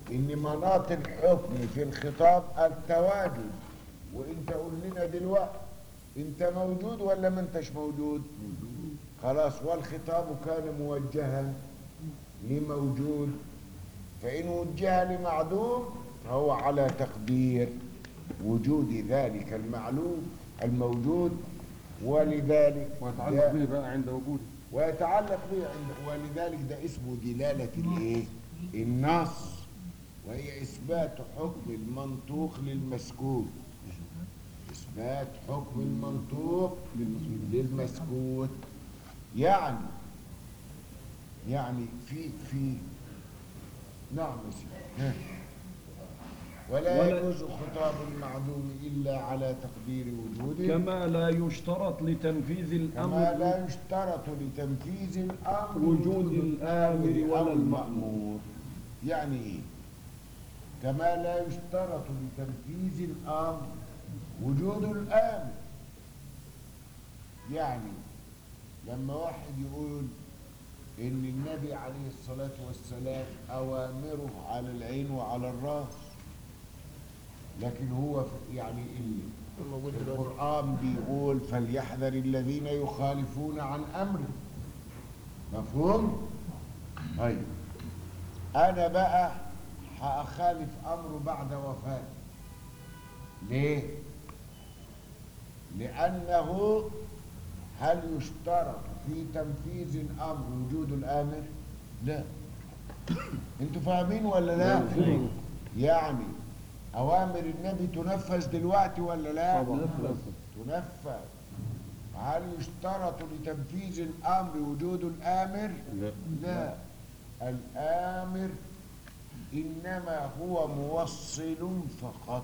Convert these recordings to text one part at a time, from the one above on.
ان مناط الحكم في الخطاب التواجد وانت قول لنا دلوقتي انت موجود ولا ما انتش موجود خلاص والخطاب كان موجها لموجود فإن وجه لمعدوم فهو على تقدير وجود ذلك المعلوم الموجود ولذلك ويتعلق ده- به بقى عند وجوده ويتعلق به عند ولذلك ده اسمه دلالة الايه النص وهي إثبات حكم المنطوق للمسكوت إثبات حكم المنطوق للمسكوت يعني يعني في في نعم يا سيدي ها. ولا ولا- يجوز خطاب المعدوم إلا على تقدير وجوده كما لا يشترط لتنفيذ كما الأمر لا يشترط لتنفيذ الأمر وجود الآمر أو ولا المأمور يعني إيه؟ كما لا يشترط لتنفيذ الأمر وجود الآمر يعني لما واحد يقول إن النبي عليه الصلاة والسلام أوامره على العين وعلى الرأس لكن هو في- يعني ال- موجود دلوقتي القرآن بيقول فليحذر الذين يخالفون عن أمره مفهوم؟ طيب أنا بقى هأخالف أمره بعد وفاته ليه؟ لأنه هل يشترط في تنفيذ الأمر وجود الآمر؟ لا انتوا فاهمين ولا لا؟ يعني أوامر النبي تنفذ دلوقتي ولا لا؟ تنفذ هل يشترط لتنفيذ الأمر وجود الآمر؟ لا لا الآمر إنما هو موصل فقط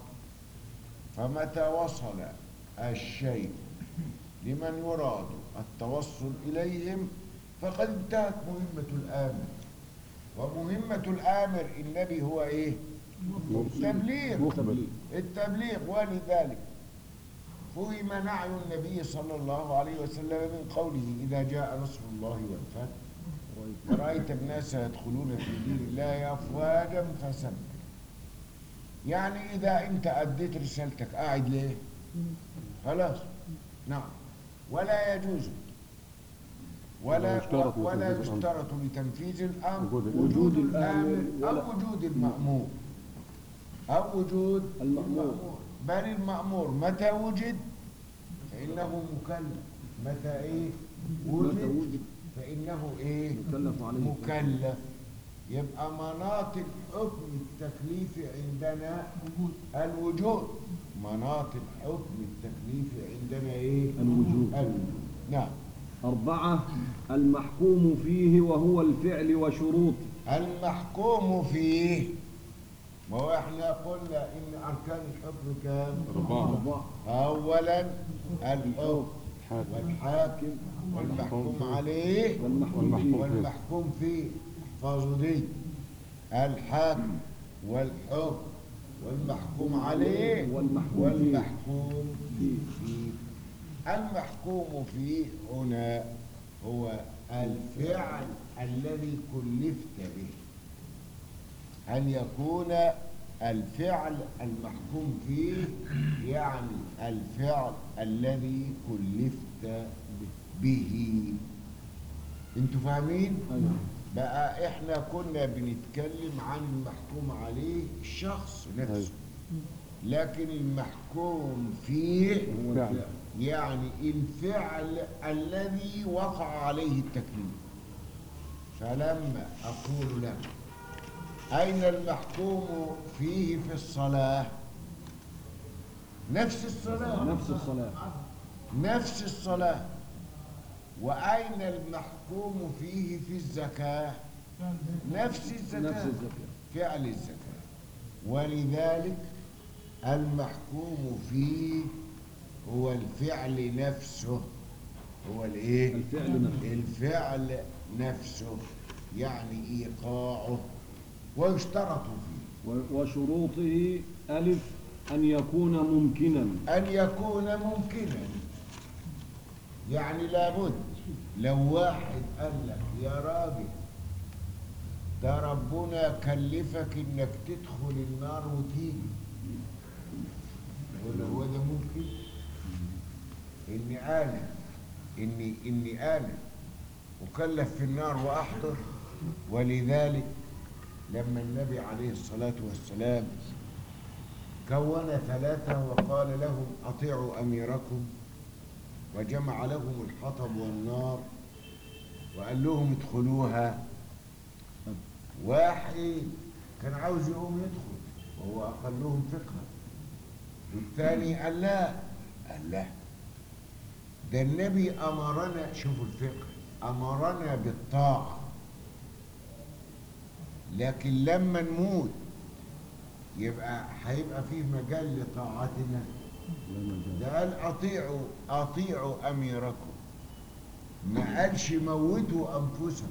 فمتى وصل الشيء لمن يراد التوصل إليهم فقد انتهت مهمة الآمر ومهمة الآمر النبي هو إيه؟ التبليغ التبليغ ولذلك فهم نعي النبي صلى الله عليه وسلم من قوله إذا جاء نصر الله والفتح ورأيت الناس يدخلون في دين الله أفواجا فسبح يعني إذا أنت أديت رسالتك قاعد ليه؟ خلاص نعم ولا يجوز ولا ولا يشترط ولا لتنفيذ الأمر. يشترط لتنفيذ الأمر وجود الآمر. وجود وجود الآمر الآمر أو وجود المأمور أو وجود المأمور. بل المأمور متى وجد فإنه مكلف متى إيه وجد, وجد. فإنه إيه مكلف عليه. مكلف يبقى مناط الحكم التكليفي عندنا الوجود مناط الحكم التكليفي عندنا إيه الوجود. الوجود نعم أربعة المحكوم فيه وهو الفعل وشروطه المحكوم فيه ما هو احنا قلنا ان اركان الحكم كام أربعة اولا الحكم حاكم والحاكم والمحكوم عليه والمحكوم فيه والمحكوم فيه احفظوا دي الحاكم والحكم والمحكوم عليه والمحكوم فيه. والمحكوم فيه المحكوم فيه هنا هو الفعل الذي كلفت به أن يكون الفعل المحكوم فيه يعني الفعل الذي كلفت به انتوا فاهمين؟ أيوة. بقى احنا كنا بنتكلم عن المحكوم عليه الشخص نفسه لكن المحكوم فيه هو فعل. الفعل يعني الفعل الذي وقع عليه التكليف فلما أقول لك أين المحكوم فيه في الصلاة نفس الصلاة نفس الصلاة نفس الصلاة وأين المحكوم فيه في الزكاة نفس الزكاة نفس الزكاة فعل الزكاة ولذلك المحكوم فيه هو الفعل نفسه هو الايه الفعل نفسه الفعل نفسه يعني ايقاعه ويشترط فيه و- وشروطه ألف أن يكون ممكنا أن يكون ممكنا يعني لابد لو واحد قال لك يا راجل ده ربنا كلفك انك تدخل النار وتيجي ولا هو ده ممكن اني انا اني اني انا اكلف في النار واحضر ولذلك لما النبي عليه الصلاه والسلام كون ثلاثه وقال لهم اطيعوا اميركم وجمع لهم الحطب والنار وقال لهم ادخلوها واحد كان عاوز يقوم يدخل وهو اقلهم فقها والثاني قال لا قال لا ده النبي امرنا شوفوا الفقه امرنا بالطاعه لكن لما نموت يبقى هيبقى فيه مجال لطاعتنا ده قال اطيعوا اطيعوا اميركم ما قالش موتوا انفسهم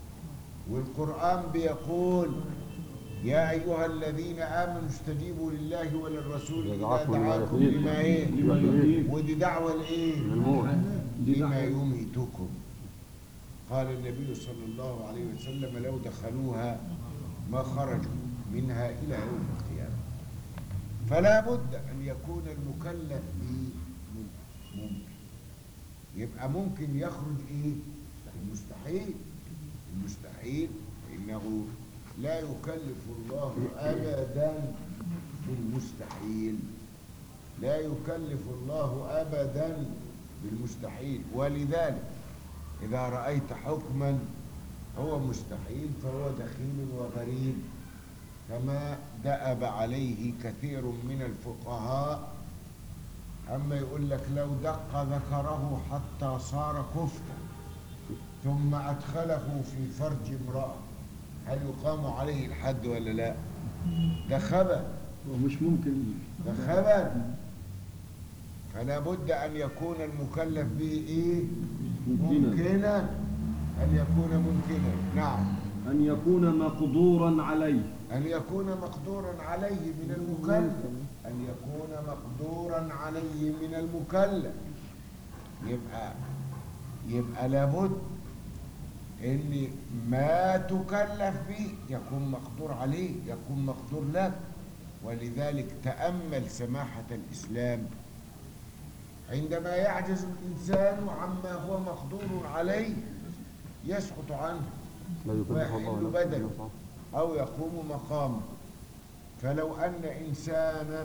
والقران بيقول يا ايها الذين امنوا استجيبوا لله وللرسول اذا دعاكم لما دعاكم يحييكم. لما ايه لما يحييكم. ودي دعوه لايه الموت دي لما دعوة. يميتكم قال النبي صلى الله عليه وسلم لو دخلوها ما خرجوا منها إلى يوم القيامة فلا بد أن يكون المكلف به ممكن يبقى ممكن يخرج إيه المستحيل المستحيل فإنه لا يكلف الله أبدا بالمستحيل لا يكلف الله أبدا بالمستحيل ولذلك إذا رأيت حكما هو مستحيل فهو دخيل وغريب كما دأب عليه كثير من الفقهاء أما يقول لك لو دق ذكره حتى صار كفتا ثم أدخله في فرج امرأة هل يقام عليه الحد ولا لا؟ ده خبث ومش ممكن ده خبث فلا بد أن يكون المكلف به إيه؟ ممكنا. ممكنا أن يكون ممكنا نعم أن يكون مقدورا عليه أن يكون مقدورا عليه من المكلف أن يكون مقدورا عليه من المكلف يبقى يبقى لابد ان ما تكلف به يكون مقدور عليه يكون مقدور لك ولذلك تأمل سماحة الإسلام عندما يعجز الإنسان عما هو مقدور عليه يسقط عنه لا يكلف الله ويحل نفسا بدنه إلا وسعها. أو يقوم مقامه فلو أن إنسانا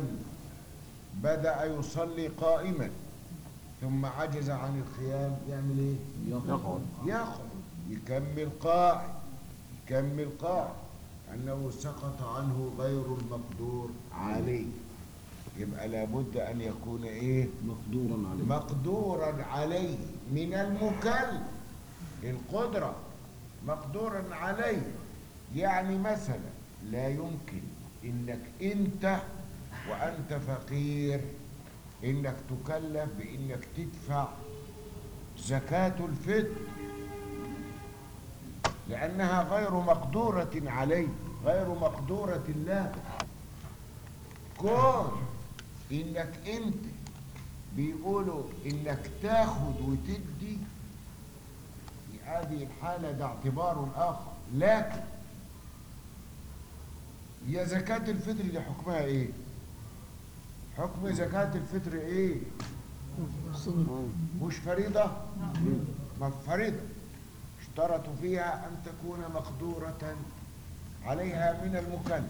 بدأ يصلي قائما ثم عجز عن القيام يعمل إيه؟ يقعد يقعد يكمل قاعد يكمل قاعد أنه سقط عنه غير المقدور عليه يبقى لابد أن يكون إيه؟ مقدورا عليه مقدورا عليه من المكلف القدرة مقدورا عليه يعني مثلا لا يمكن انك انت وانت فقير انك تكلف بانك تدفع زكاة الفطر لانها غير مقدورة عليه غير مقدورة الله كون انك انت بيقولوا انك تاخد وتدي في هذه الحالة ده اعتبار آخر لكن هي زكاة الفطر دي حكمها ايه؟ حكم زكاة الفطر ايه؟ مش فريضة؟ ما فريضة اشترطوا فيها أن تكون مقدورة عليها من المكلف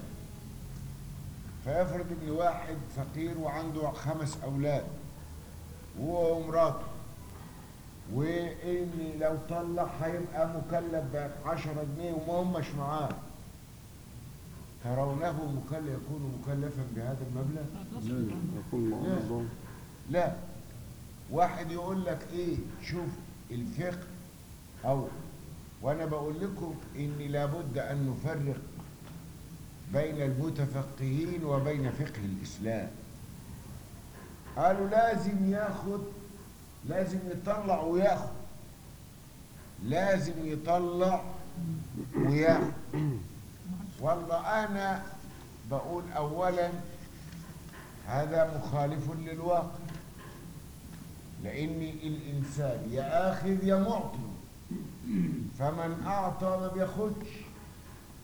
فيفرض ان واحد فقير وعنده خمس اولاد وهو ومراته وان لو طلق هيبقى مكلف ب 10 جنيه وما همش معاه ترونه مكلف يكون مكلفا بهذا المبلغ؟ يكون مقدور لا واحد يقول لك ايه شوف الفقه او وانا بقول لكم ان لابد ان نفرق بين المتفقهين وبين فقه الاسلام قالوا لازم ياخد لازم يطلع وياخد لازم يطلع وياخد والله انا بقول اولا هذا مخالف للواقع لان الانسان يا اخذ يا معطي فمن اعطى ما بياخدش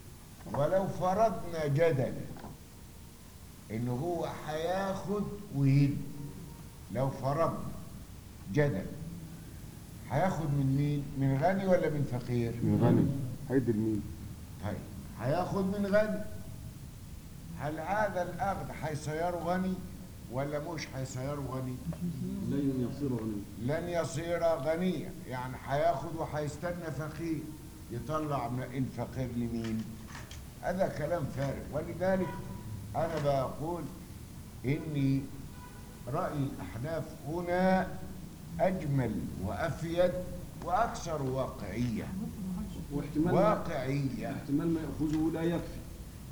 ولو فرضنا جدلا انه هو هياخد ويدي لو فرضنا جدلا هياخد من مين من غني ولا من فقير من غني هيدي لمين؟ طيب هياخد من غني هل هذا الاخذ هيصيره غني ولا مش هيصيره غني لن يصير غني لن يصير غنيا يعني هياخد وهيستنى فقير يطلع من الفقير لمين هذا كلام فارغ ولذلك انا بقول اني راي الاحناف هنا اجمل وافيد واكثر واقعيه واحتمال واقعيه احتمال ما يأخذه لا يكفي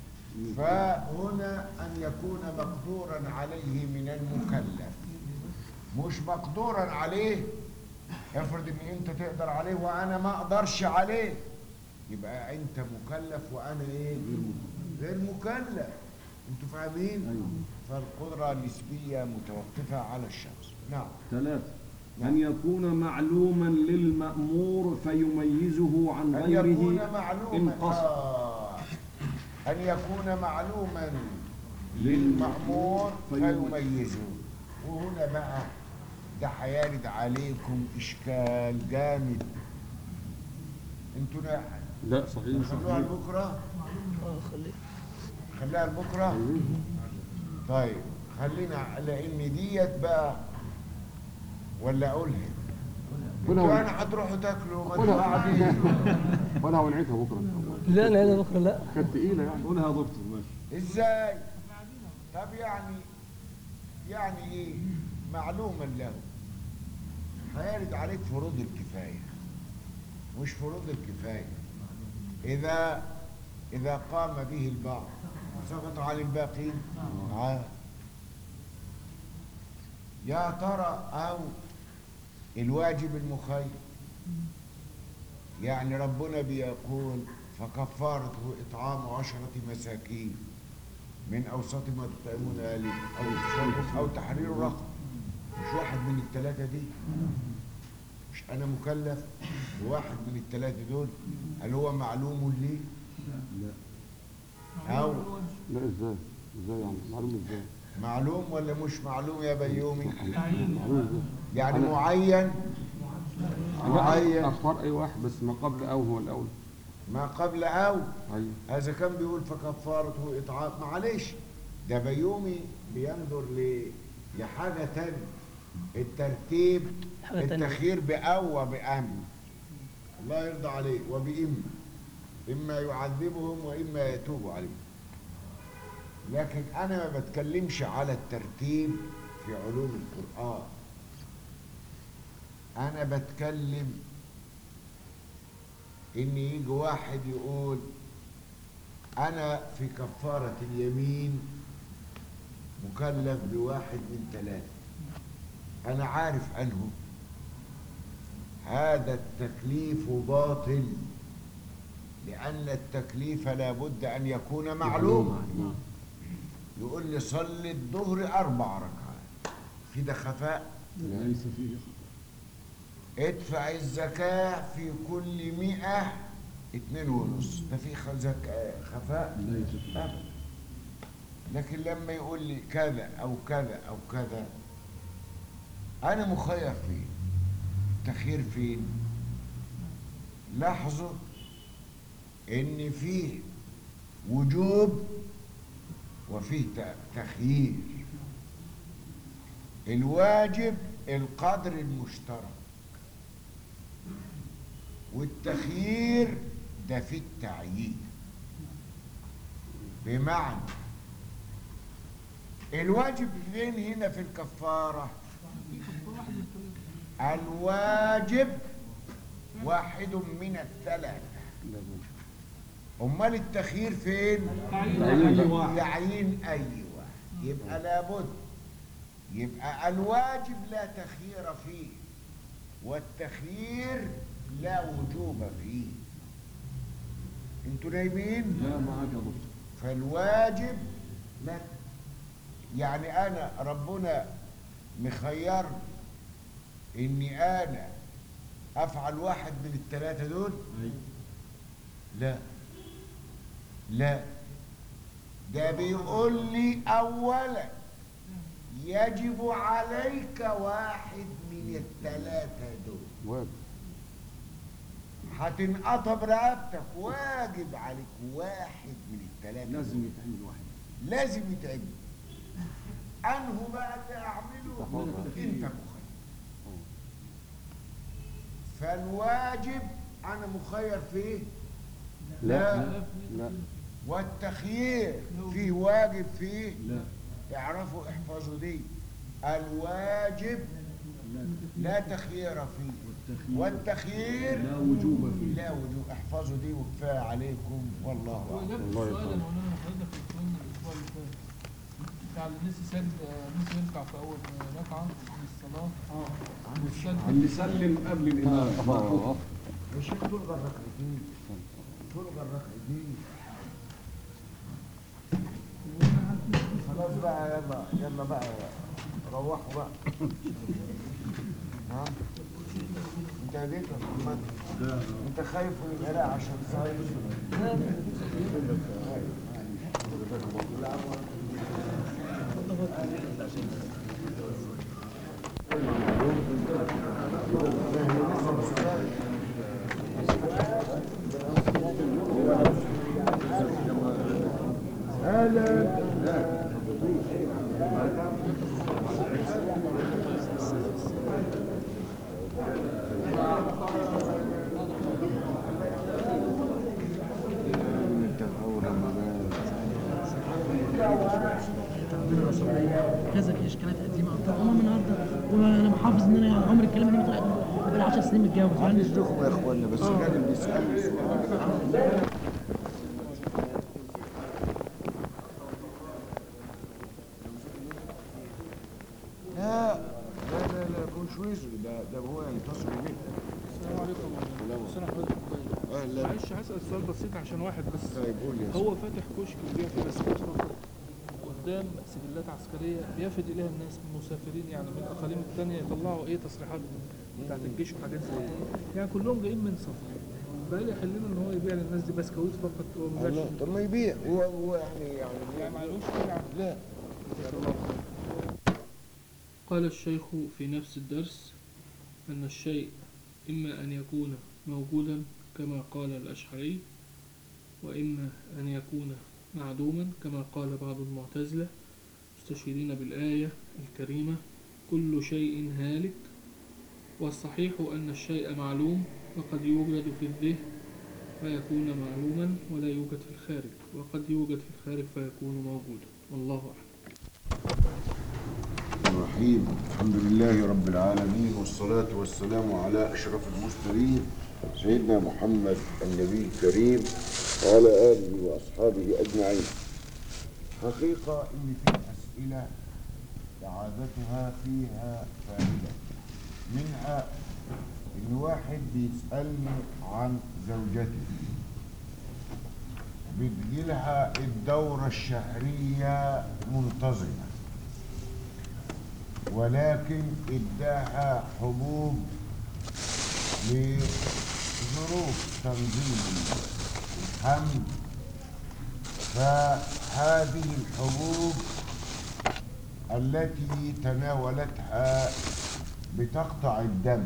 فهنا أن يكون مقدورا عليه من المكلف مش مقدورا عليه افرض ان انت تقدر عليه وانا ما اقدرش عليه يبقى انت مكلف وانا ايه غير مكلف انتوا فاهمين أيوة. فالقدرة نسبية متوقفة على الشخص نعم ثلاثة أن يكون معلوما للمأمور فيميزه عن أن غيره يكون إن معلوما قصد آه. أن يكون معلوما للمأمور فيميزه وهنا بقى ده هيرد عليكم إشكال جامد انتوا نا- لا صحيح خلوها لبكرة خليها لبكرة طيب خلينا لأن ديت بقى ولا أقولها قولها انتوا ون- أنا هتروحوا تاكلوا ما قولها بعدين ولا ونعيدها بكره ان شاء الله لا لا لا بكره لا كانت تقيله يعني قولها يا دكتور ماشي ازاي طب يعني يعني ايه معلوما له هيرد عليك فروض الكفايه مش فروض الكفايه اذا اذا قام به البعض سقط عن الباقين آه. يا ترى او الواجب المخير يعني ربنا بيقول فكفارته إطعام عشرة مساكين من أوسط ما تطعمون أهلكم أو كسوتهم أو تحرير رقبة مش واحد من الثلاثة دي مش أنا مكلف بواحد من الثلاثة دول هل هو معلوم لي أو لا ازاي ازاي يعني معلوم ازاي معلوم ولا مش معلوم يا بيومي معلوم ازاي يعني أنا- معين معين اختار اي واحد بس ما قبل او هو الاول ما قبل أو ايوه هذا كان بيقول فكفارته إطعام معلش ده بيومي بينظر ل... لحاجة تانية الترتيب حاجة تانية. التخيير بأو وبأم الله يرضى عليه وبإما إما يعذبهم وإما يتوب عليهم لكن أنا ما بتكلمش على الترتيب في علوم القرآن أنا بتكلم إن يجي واحد يقول أنا في كفارة اليمين مكلف بواحد من ثلاثة أنا عارف عنه هذا التكليف باطل لأن التكليف لابد أن يكون معلوما يقول لي صلي الظهر أربع ركعات في ده خفاء ليس فيه ادفع الزكاة في كل مئة اتنين ونص ده في خ- زكاة خفاء ليس فيه أبدا لكن لما يقول لي كذا أو كذا أو كذا أنا مخير فين تخير فين لاحظوا إن فيه وجوب وفيه ت- تخيير الواجب القدر المشترك والتخيير ده في التعيين بمعنى الواجب فين هنا في الكفارة الواجب واحد من الثلاثة لازم أمال التخيير فين أي واحد تعيين أي واحد يبقى لابد يبقى الواجب لا تخيير فيه والتخيير لا وجوب فيه انتوا نايمين لا معك يا دكتور فالواجب لا يعني انا ربنا مخير اني انا افعل واحد من الثلاثه دول أي لا لا ده بيقول لي اولا يجب عليك واحد من الثلاثة دول واجب هتنقطع برقبتك واجب عليك واحد من الثلاثة لازم دول. يتعمل واحد لازم يتعمل انه بقى اللي اعمله تحرر. انت مخير فالواجب انا مخير فيه لا لا والتخيير فيه واجب فيه لا اعرفوا احفظوا دي الواجب لا لا تخيير فيه والتخيير والتخيير لا وجوب فيه لا وجوب احفظوا دي وكفايه عليكم والله هو اعلم نفس الله السؤال يرحمه. اللي قلنا حضرتك قلنا الاسبوع اللي فات بتاع اللي نسي سجد نسي يركع في اول ركعه من الصلاه والسجد اللي سلم قبل الامام ما حكم؟ مش تلغى الركعتين تلغى الركعتين خلاص بقى يلا يلا بقى روحوا بقى ها انت هديت يا محمد انت خايف من العراق عشان صاير كذا في اشكالات قديمه طب انا النهارده وانا محافظ ان انا عمري الكلمه دي ما طلعت بقالي 10 سنين متجوز معلش دخلوا يا اخوانا بس الراجل بيسألني سؤال لا لا لا لا كونش وزري ده ده هو ينتصر بيه السلام عليكم السلام عليكم اهلا معلش هسأل سؤال بسيط عشان واحد بس طيب قول يا هو فاتح كشك بيبيع فيه بسكوت فقط قدام سجلات عسكرية بيفد إليها الناس المسافرين يعني من الأقاليم التانية يطلعوا إيه تصريحات بتاعت الجيش وحاجات زي دي يعني كلهم جايين من سفر فقال لي يحل لنا إن هو يبيع للناس دي بسكويت فقط ومبقاش الله طب ما يبيع هو هو يعني يعني يعني معلوش كده لا قال الشيخ في نفس الدرس أن الشيء إما أن يكون موجودا كما قال الأشعري وإما أن يكون معدوما كما قال بعض المعتزلة مستشيرين بالآية الكريمة كل شيء هالك والصحيح أن الشيء معلوم وقد يوجد في الذهن فيكون معلوما ولا يوجد في الخارج وقد يوجد في الخارج فيكون موجودا والله أعلم الرحيم الحمد لله رب العالمين والصلاة والسلام على أشرف المرسلين سيدنا محمد النبي الكريم وعلى آله وأصحابه أجمعين حقيقة إن في أسئلة إعادتها فيها فائدة منها إن واحد بيسألني عن زوجته بتجيلها الدورة الشهرية منتظمة ولكن اداها حبوب لظروف تنظيم الحمل فهذه الحبوب التي تناولتها بتقطع الدم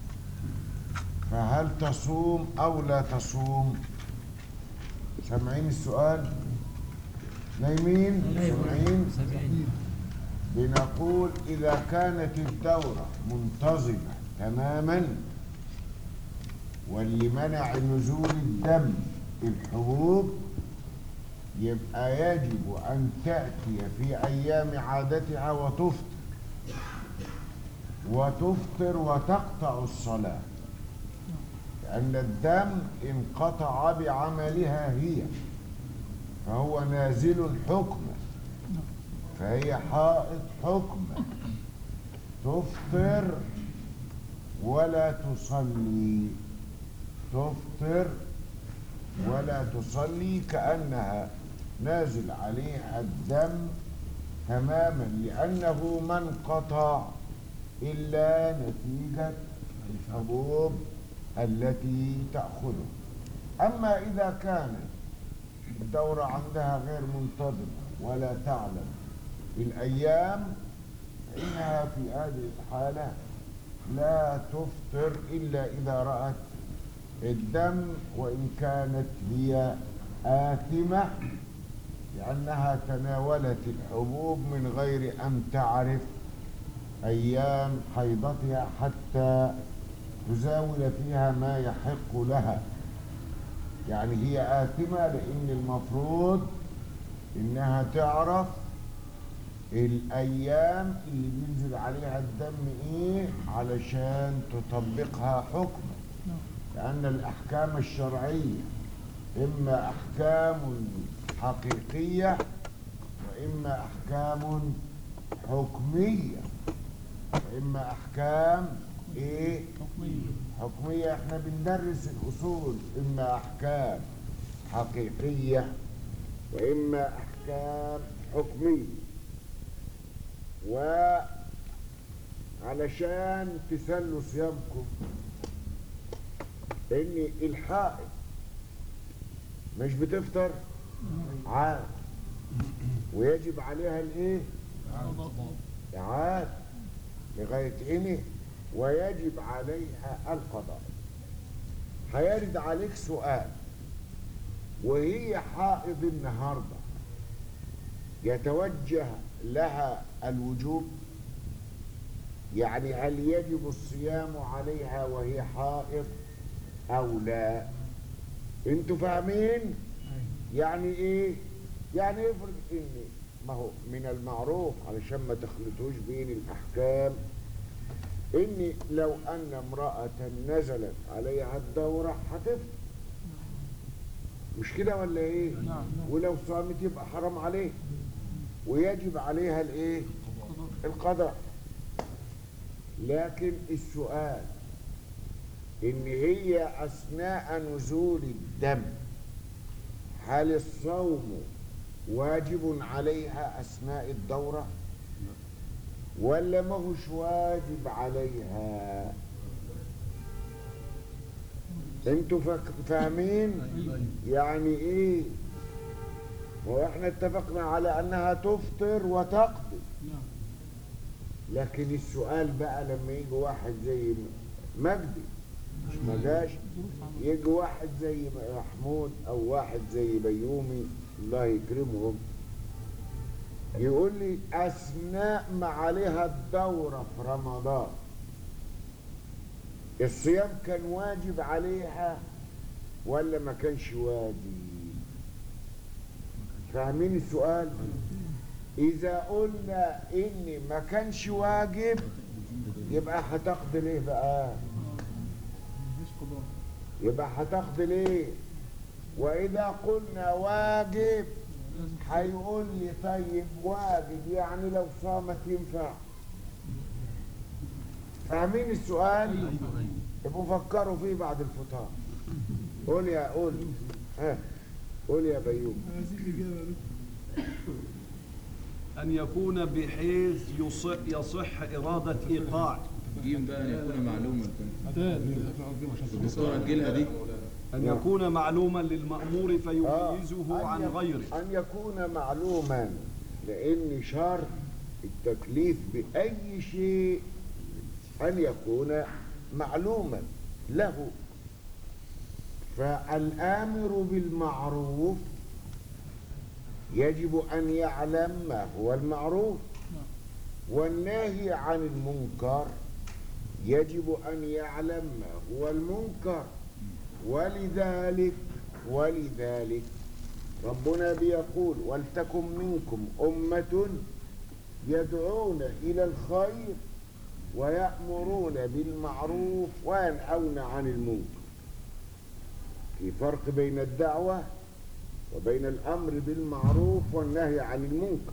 فهل تصوم او لا تصوم سامعين السؤال نايمين سامعين بنقول إذا كانت الدورة منتظمة تماما واللي منع نزول الدم الحبوب يبقى يجب أن تأتي في أيام عادتها وتفطر وتفطر وتقطع الصلاة لأن الدم انقطع بعملها هي فهو نازل حكما فهي حائط حكم تفطر ولا تصلي تفطر ولا تصلي كأنها نازل عليها الدم تماما لأنه ما انقطع إلا نتيجة الحبوب التي تأخذه أما إذا كانت الدورة عندها غير منتظمة ولا تعلم الأيام إنها في هذه الحالة لا تفطر إلا إذا رأت الدم وإن كانت هي آثمة لأنها تناولت الحبوب من غير أن تعرف أيام حيضتها حتى تزاول فيها ما يحق لها يعني هي آثمة لأن المفروض إنها تعرف الأيام اللي بينزل عليها الدم إيه علشان تطبقها حكما لأن الأحكام الشرعية إما أحكام حقيقية وإما أحكام حكمية وإما أحكام إيه حكمية احنا بندرس الأصول إما أحكام حقيقية وإما أحكام حكمية وعلشان تسلوا صيامكم إن الحائط مش بتفطر عاد ويجب عليها الايه عاد لغاية إني ويجب عليها القضاء هيرد عليك سؤال وهي حائض النهاردة يتوجه لها الوجوب يعني هل يجب الصيام عليها وهي حائض أو لا انتوا فاهمين يعني ايه يعني افرض ان ما هو من المعروف علشان ما تخلطوش بين الاحكام ان لو ان امرأة نزلت عليها الدورة هتفطر مش كده ولا ايه ولو صامت يبقى حرام عليه ويجب عليها الايه القضاء لكن السؤال ان هي اثناء نزول الدم هل الصوم واجب عليها اثناء الدوره ولا ما هوش واجب عليها انتوا فاك- فاهمين يعني ايه هو احنا اتفقنا على انها تفطر وتقضي لكن السؤال بقى لما يجي واحد زي مجدي مش ما جاش يجي واحد زي محمود او واحد زي بيومي الله يكرمهم يقول لي اثناء ما عليها الدوره في رمضان الصيام كان واجب عليها ولا ما كانش واجب فاهمين السؤال اذا قلنا ان ما كانش واجب يبقى هتقضي ليه بقى يبقى هتقضي ليه واذا قلنا واجب هيقول لي طيب واجب يعني لو صامت ينفع فاهمين السؤال يبقوا فكروا فيه بعد الفطار قول يا قول ها قول يا بيوم أن يكون بحيث يصح, يصح إرادة إيقاع جيم بقى ان يكون معلوما الدكتور آه. اجلها دي أن نعم. يكون معلوما للمأمور فيميزه أن عن يك- غيره أن يكون معلوما لأن شرط التكليف بأي شيء أن يكون معلوما له فالآمر بالمعروف يجب أن يعلم ما هو المعروف والناهي عن المنكر يجب أن يعلم ما هو المنكر ولذلك ولذلك ربنا بيقول ولتكن منكم أمة يدعون إلى الخير ويأمرون بالمعروف وينهون عن المنكر في فرق بين الدعوة وبين الأمر بالمعروف والنهي عن المنكر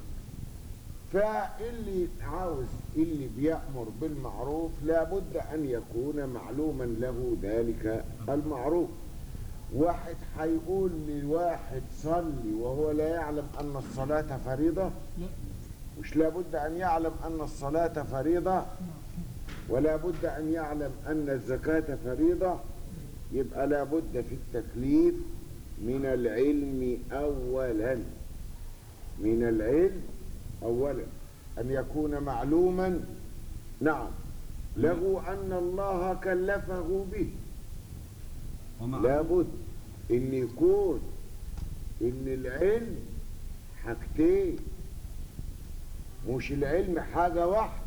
فاللي عاوز اللي بيأمر بالمعروف لابد أن يكون معلوما له ذلك المعروف واحد هيقول لواحد صلي وهو لا يعلم أن الصلاة فريضة لا. مش لابد أن يعلم أن الصلاة فريضة ولا بد أن يعلم أن الزكاة فريضة يبقى لابد في التكليف من العلم أولا من العلم أولا أن يكون معلوما نعم له أن الله كلفه به ومع لابد ان يكون ان العلم حاجتين مش العلم حاجة واحدة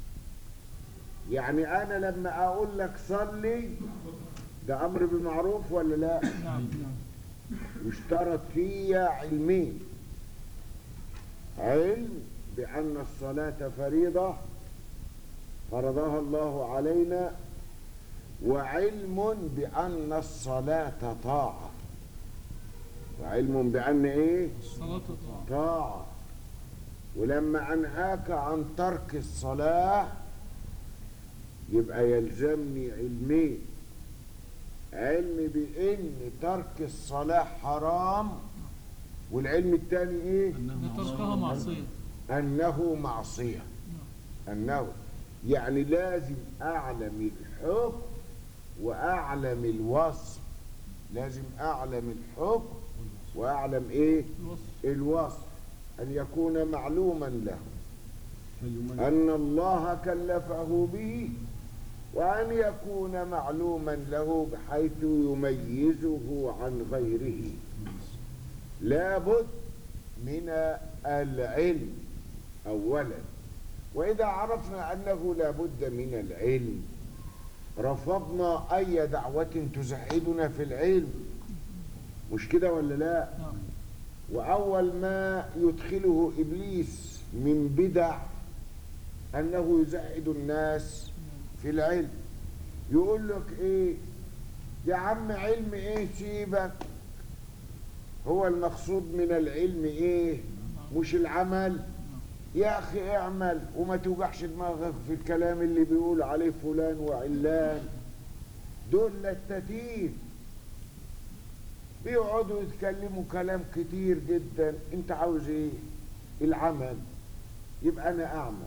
يعني انا لما اقول لك صلي ده امر بالمعروف ولا لا يشترط فيه علمين علم بان الصلاة فريضة فرضها الله علينا وعلم بأن الصلاة طاعة وعلم بأن إيه؟ الصلاة طاعة طاعة ولما أنهاك عن ترك الصلاة يبقى يلزمني علمين علم بأن ترك الصلاة حرام والعلم الثاني إيه؟ إن تركها معصية أنه معصية أنه يعني لازم أعلم الحكم وأعلم الوصف لازم أعلم الحكم وأعلم إيه الوصف الوصف أن يكون معلوما له فيميز أن الله كلفه به وأن يكون معلوما له بحيث يميزه عن غيره لابد من العلم أولا وإذا عرفنا أنه لابد من العلم رفضنا أي دعوة تزهدنا في العلم مش كده ولا لا نعم وأول ما يدخله إبليس من بدع أنه يزهد الناس في العلم يقول لك إيه يا عم علم إيه سيبك هو المقصود من العلم إيه مش العمل يا أخي اعمل وما توجعش دماغك في الكلام اللي بيقول عليه فلان وعلان دول لتاتين بيقعدوا يتكلموا كلام كتير جدا انت عاوز ايه العمل يبقى انا اعمل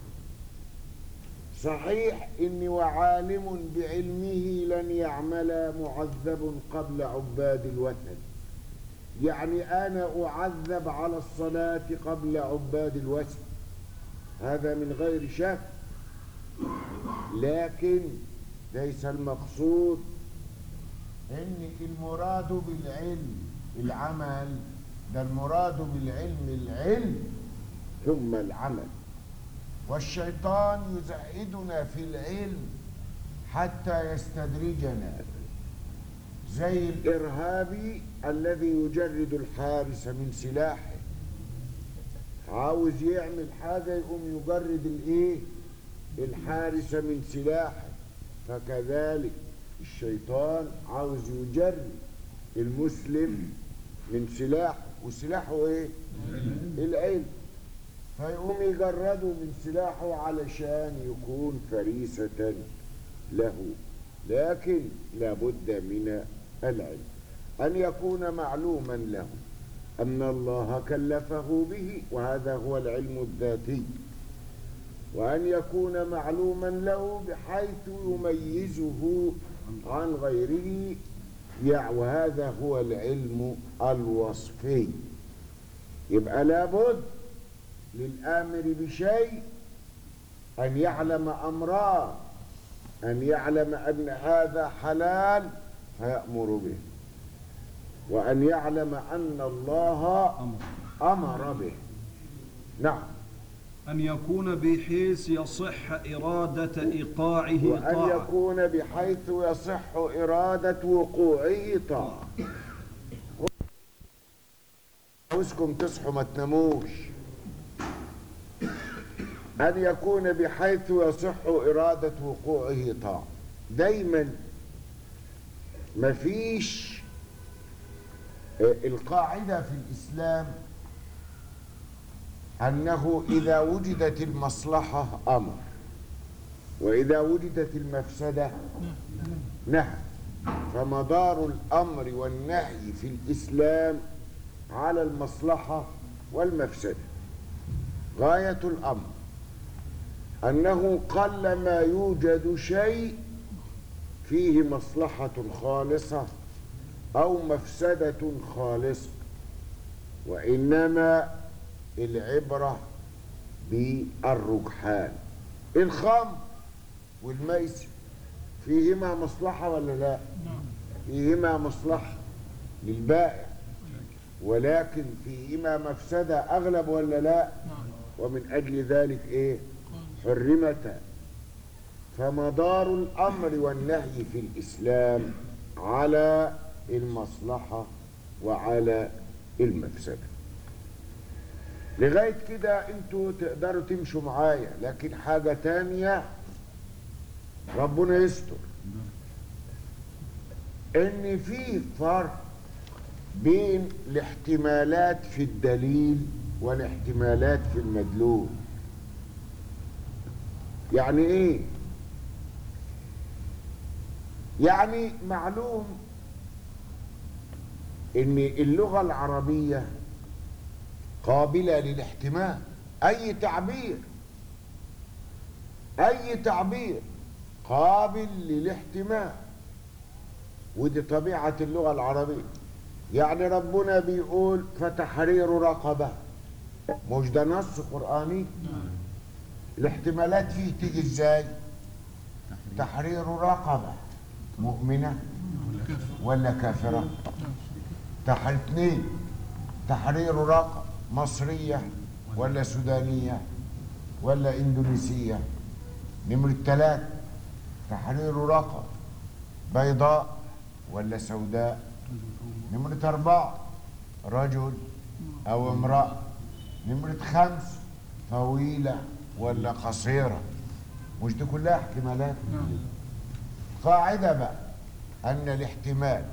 صحيح اني وعالم بعلمه لن يعمل معذب قبل عباد الوثن يعني انا اعذب على الصلاة قبل عباد الوثن هذا من غير شك لكن ليس المقصود ان المراد بالعلم العمل ده المراد بالعلم العلم ثم العمل والشيطان يزهدنا في العلم حتى يستدرجنا زي الارهابي الذي يجرد الحارس من سلاحه عاوز يعمل حاجة يقوم يجرد الايه الحارس من سلاحه فكذلك الشيطان عاوز يجرد المسلم من سلاحه وسلاحه ايه العلم فيقوم يجرده من سلاحه علشان يكون فريسة له لكن لابد من العلم أن يكون معلوما له أن الله كلفه به وهذا هو العلم الذاتي وأن يكون معلوما له بحيث يميزه عن غيره يع- وهذا هو العلم الوصفي يبقى لابد للآمر بشيء أن يعلم أمران أن يعلم أن هذا حلال فيأمر به وأن يعلم أن الله أمر أمر به نعم أن يكون بحيث يصح إرادة إيقاعه وأن طاعة يكون بحيث يصح إرادة وقوعه طاعة عاوزكم تصحوا ما تناموش أن يكون بحيث يصح إرادة وقوعه طاعة دايما مفيش آه، القاعدة في الإسلام أنه إذا وجدت المصلحة أمر وإذا وجدت المفسدة نهى فمدار الأمر والنهي في الإسلام على المصلحة والمفسدة غاية الأمر أنه قل ما يوجد شيء فيه مصلحة خالصة أو مفسدة خالصة وإنما العبرة بالرجحان الخمر والميسر فيهما مصلحة ولا لا فيهما مصلحة للبائع ولكن فيهما مفسدة أغلب ولا لا ومن أجل ذلك إيه حرمتا فمدار الأمر والنهي في الإسلام على المصلحة وعلى المفسدة لغاية كده انتوا تقدروا تمشوا معايا لكن حاجة تانية ربنا يستر ان في فرق بين الاحتمالات في الدليل والاحتمالات في المدلول يعني ايه يعني معلوم ان اللغة العربية قابلة للاحتمال اي تعبير اي تعبير قابل للاحتمال ودي طبيعة اللغة العربية يعني ربنا بيقول فتحرير رقبة مش ده نص قرآني الاحتمالات فيه تيجي ازاي تحرير رقبة مؤمنة ولا كافرة تحرير اثنين تحرير رقبة مصرية ولا سودانية ولا اندونيسية نمرة ثلاثة تحرير رقبة بيضاء ولا سوداء نمرة أربعة رجل أو امرأة نمرة خمس طويلة ولا قصيرة مش دي كلها احتمالات قاعدة بقى أن الاحتمال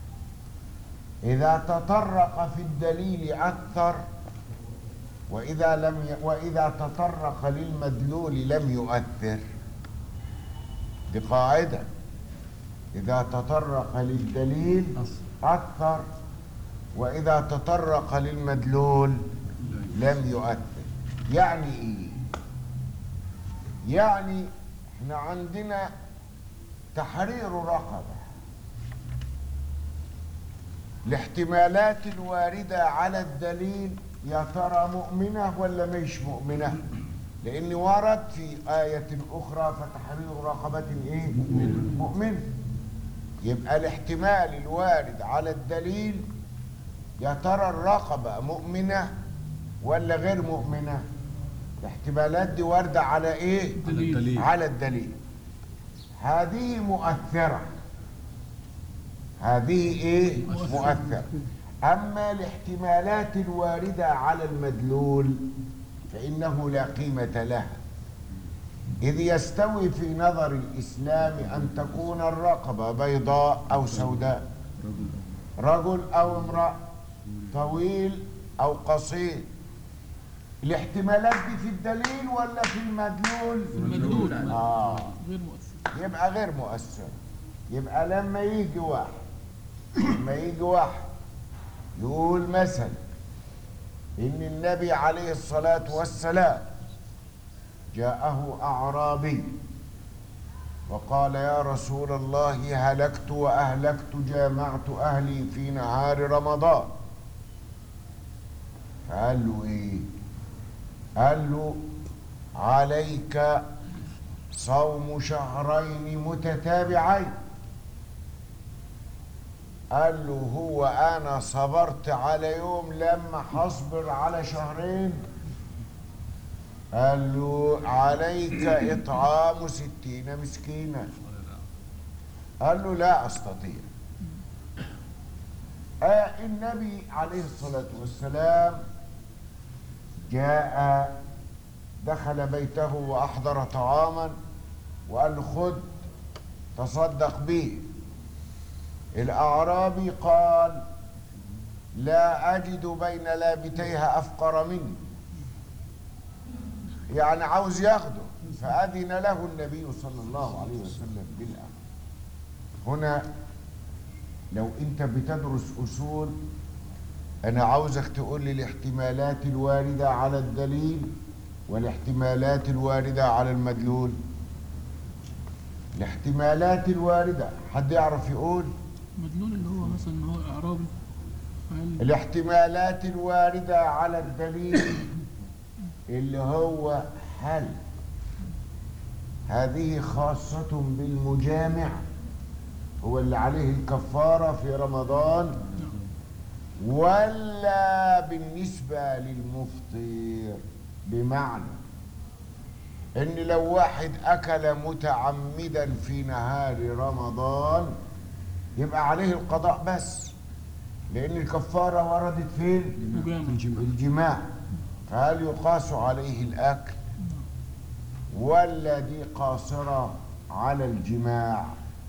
إذا تطرق في الدليل أكثر وإذا لم ي... وإذا تطرق للمدلول لم يؤثر دي قاعدة إذا تطرق للدليل أكثر وإذا تطرق للمدلول لم يؤثر يعني إيه؟ يعني احنا عندنا تحرير رقبة الاحتمالات الواردة على الدليل يا ترى مؤمنة ولا مش مؤمنة لأن ورد في آية أخرى فتحرير رقبة إيه مؤمنة يبقى الاحتمال الوارد على الدليل يا ترى الرقبة مؤمنة ولا غير مؤمنة الاحتمالات دي واردة على ايه الدليل. على الدليل هذه مؤثرة هذه ايه مؤثرة اما الاحتمالات الواردة على المدلول فانه لا قيمة لها إذ يستوي في نظر الإسلام أن تكون الرقبة بيضاء أو سوداء رجل أو امرأة طويل أو قصير الاحتمالات دي في الدليل ولا في المدلول؟ المدلول آه غير مؤثر يبقى غير مؤثر يبقى لما يجي واحد لما يجي واحد يقول مثلا إن النبي عليه الصلاة والسلام جاءه أعرابي وقال يا رسول الله هلكت وأهلكت جامعت أهلي في نهار رمضان فقال له إيه قال له عليك صوم شهرين متتابعين قال له هو أنا صبرت على يوم لما حصبر على شهرين قال له عليك إطعام ستين مسكينا قال له لا أستطيع آه النبي عليه الصلاة والسلام جاء دخل بيته وأحضر طعاما وقال له خذ تصدق به الأعرابي قال لا أجد بين لابتيها أفقر مني يعني عاوز ياخده فأذن له النبي صلى الله عليه وسلم بالأمر هنا لو أنت بتدرس أصول أنا عاوزك تقول لي الاحتمالات الواردة على الدليل والاحتمالات الواردة على المدلول الاحتمالات الواردة حد يعرف يقول مدلول اللي هو مثلا ان هو اعرابي فهل الاحتمالات الواردة على الدليل اللي هو هل هذه خاصة بالمجامع هو اللي عليه الكفارة في رمضان ولا بالنسبة للمفطر بمعنى ان لو واحد اكل متعمدا في نهار رمضان يبقى عليه القضاء بس لان الكفارة وردت فين مجامع الجماع فهل يقاس عليه الاكل ولا دي قاصرة على الجماع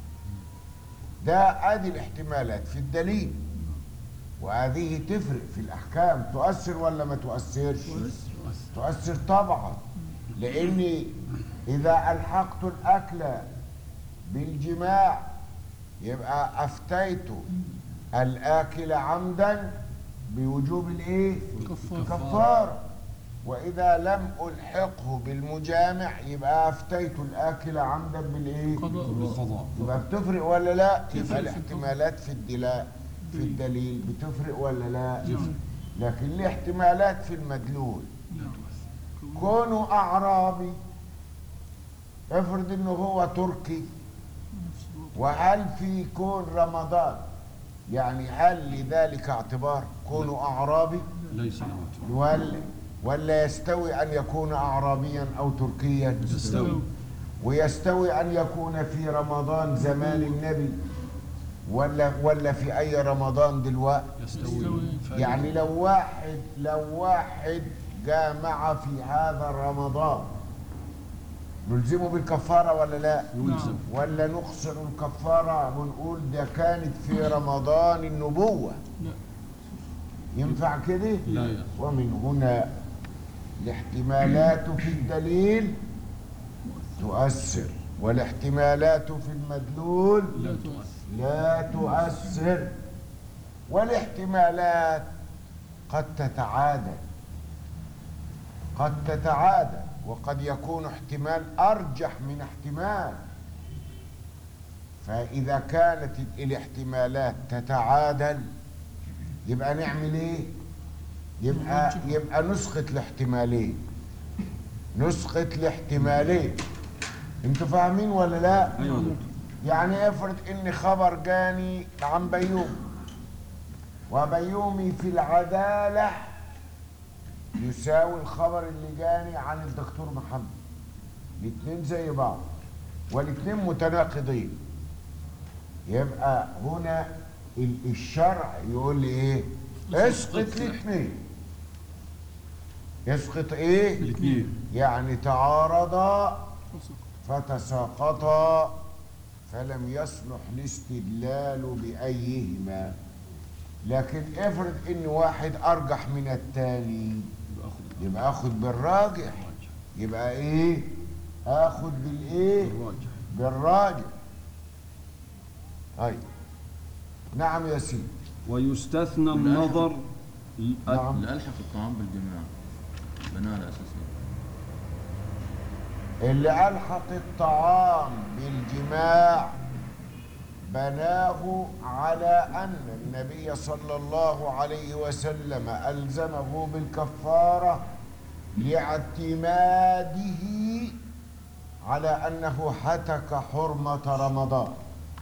ده ادي الاحتمالات في الدليل وهذه تفرق في الاحكام تؤثر ولا ما تؤثرش تؤثر طبعا لاني اذا الحقت الاكل بالجماع يبقى افتيت الاكل عمدا بوجوب الايه كفارة. كفاره واذا لم الحقه بالمجامع يبقى افتيت الاكل عمدا بالايه قضاء بالقضاء يبقى بتفرق ولا لا تفرق يبقى في الاحتمالات في الدلاء في الدليل بتفرق ولا لا نعم. لكن ليه احتمالات في المدلول نعم كونه اعرابي افرض انه هو تركي نفس الوضع وهل في كون رمضان يعني هل لذلك اعتبار كونه اعرابي ليس له اعتبار. ولا ولا يستوي ان يكون اعرابيا او تركيا يستوي ويستوي ان يكون في رمضان زمان النبي ولا ولا في اي رمضان دلوقتي يستوي يستوي. فائدة. يعني لو واحد لو واحد جامع في هذا رمضان نلزمه بالكفارة ولا لا يلزم ولا نقصر الكفارة ونقول ده كانت في رمضان النبوة لا ينفع كده لا يا ومن هنا الاحتمالات في الدليل تؤثر والاحتمالات في المدلول لا تؤثر لا تؤثر والاحتمالات قد تتعادل قد تتعادل وقد يكون احتمال ارجح من احتمال فاذا كانت الاحتمالات تتعادل يبقى نعمل ايه يبقى يبقى نسقط الاحتمالين نسقط الاحتمالين انتوا فاهمين ولا لا ايوه دكتور. يعني افرض ان خبر جاني عن بيوم وبيومي في العدالة يساوي الخبر اللي جاني عن الدكتور محمد الاتنين زي بعض والاتنين متناقضين يبقى هنا ال- الشرع يقول لي ايه اسقط الاثنين يسقط ايه الاثنين يعني تعارضا فسق فتساقطا فلم يصلح الاستدلال بأيهما لكن افرض ان واحد ارجح من الثاني يبقى اخذ يبقى اخد بالراجح يبقى ايه اخد بالايه الراجح بالراجح طيب نعم يا سيدي ويستثنى النظر نعم اللي ألحق الطعام بالجماع بناء على أساس إيه؟ اللي ألحق الطعام بالجماع بناه على أن النبي صلى الله عليه وسلم ألزمه بالكفارة لاعتماده على أنه هتك حرمة رمضان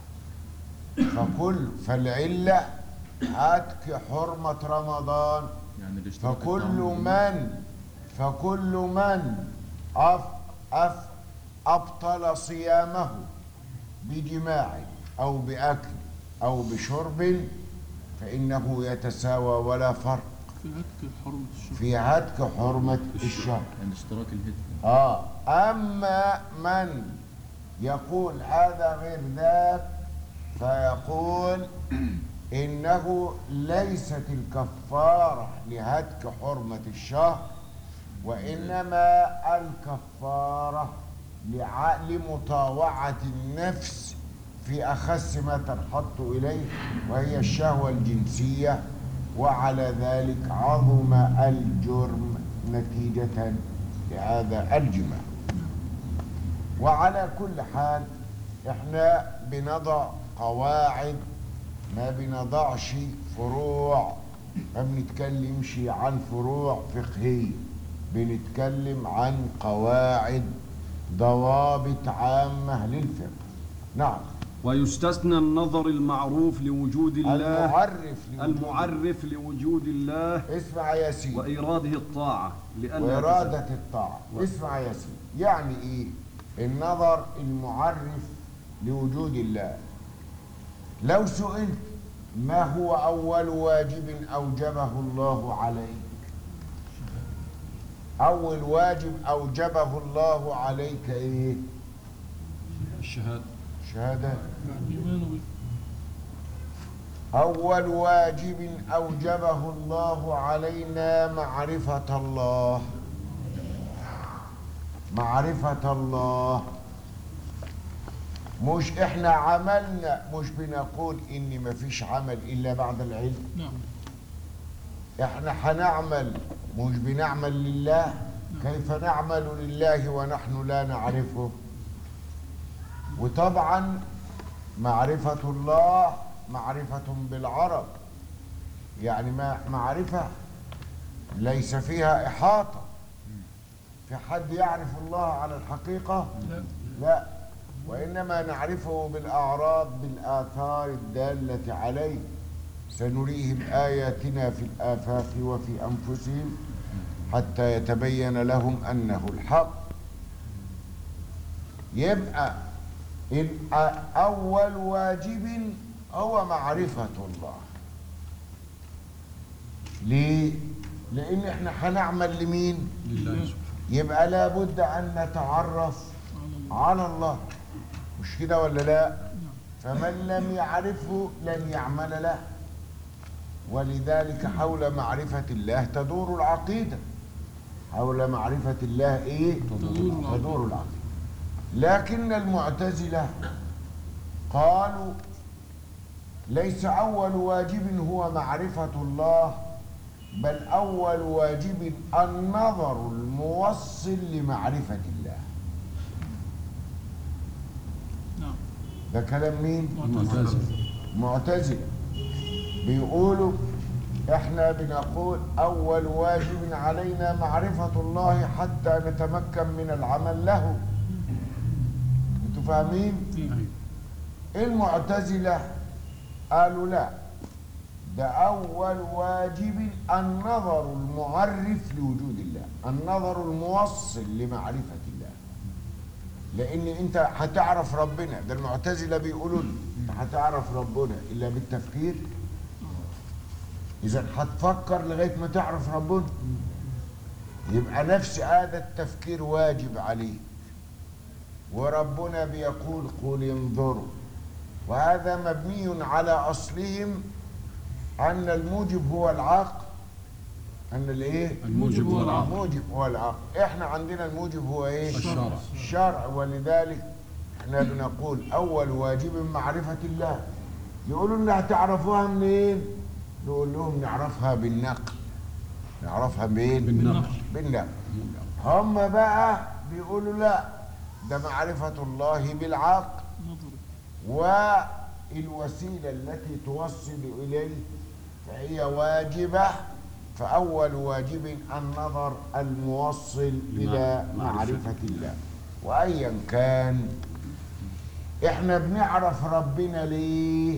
فكل فالعلة هتك حرمة رمضان يعني الاشتراك فكل الطعام بالجماع. من فكل من أف أف أبطل صيامه بجماع أو بأكل أو بشرب فإنه يتساوى ولا فرق في هتك حرمة الشهر في هتك حرمة الشهر يعني اشتراك الهتك آه أما من يقول هذا غير ذاك فيقول إنه ليست الكفارة لهتك حرمة الشهر وإنما الكفارة لع- لمطاوعة النفس في أخس ما تنحط إليه وهي الشهوة الجنسية وعلى ذلك عظم الجرم نتيجة لهذا الجماع وعلى كل حال احنا بنضع قواعد ما بنضعش فروع ما بنتكلمش عن فروع فقهية بنتكلم عن قواعد ضوابط عامة للفقه نعم ويستثنى النظر المعروف لوجود الله المعرف لوجود- المعرف لوجود الله اسمع يا سيدي وإراده الطاعة لأن وإرادة الطاعة اسمع يا سيدي يعني إيه النظر المعرف لوجود الله لو سئلت ما هو أول واجب أوجبه الله عليك أول واجب أوجبه الله عليك إيه الشهادة شهادة الإيمان به أول واجب أوجبه الله علينا معرفة الله معرفة الله مش احنا عملنا مش بنقول ان مفيش عمل الا بعد العلم نعم احنا هنعمل مش بنعمل لله كيف نعمل لله ونحن لا نعرفه وطبعا معرفة الله معرفة بالعرب يعني ما معرفة ليس فيها إحاطة في حد يعرف الله على الحقيقة لا لا وإنما نعرفه بالأعراض بالآثار الدالة عليه سنريهم آياتنا في الآفاق وفي أنفسهم حتى يتبين لهم أنه الحق يبقى ال- أول واجب هو معرفة الله ليه؟ لأن احنا هنعمل لمين؟ لله يبقى لابد أن نتعرف على الله مش كده ولا لا فمن لم يعرفه لن يعمل له ولذلك حول معرفة الله تدور العقيدة حول معرفة الله ايه تدور العقيدة. تدور العقيدة لكن المعتزلة قالوا ليس أول واجب هو معرفة الله بل أول واجب النظر الموصل لمعرفة الله نعم ده كلام مين؟ معتزلة معتزلة بيقولوا احنا بنقول اول واجب علينا معرفة الله حتى نتمكن من العمل له انتوا فاهمين؟ المعتزلة قالوا لا ده أول واجب النظر المعرف لوجود الله النظر الموصل لمعرفة الله لأن أنت هتعرف ربنا ده المعتزلة بيقولوا لي أنت هتعرف ربنا إلا بالتفكير إذا هتفكر لغاية ما تعرف ربنا يبقى نفس هذا التفكير واجب عليك وربنا بيقول قل انظروا وهذا مبني على أصلهم أن الموجب هو العقل أن الإيه؟ الموجب هو العقل الموجب هو العقل إحنا عندنا الموجب هو إيه؟ الشرع. الشرع ولذلك إحنا بنقول أول واجب معرفة الله يقولوا لنا هتعرفوها منين؟ نقول لهم نعرفها بالنقل نعرفها منين؟ بالنقل. بالنقل هم بقى بيقولوا لا ده معرفة الله بالعقل نظري والوسيلة التي توصل إليه فهي واجبة فأول واجب النظر الموصل إلى معرفة. معرفة الله وأيا كان إحنا بنعرف ربنا ليه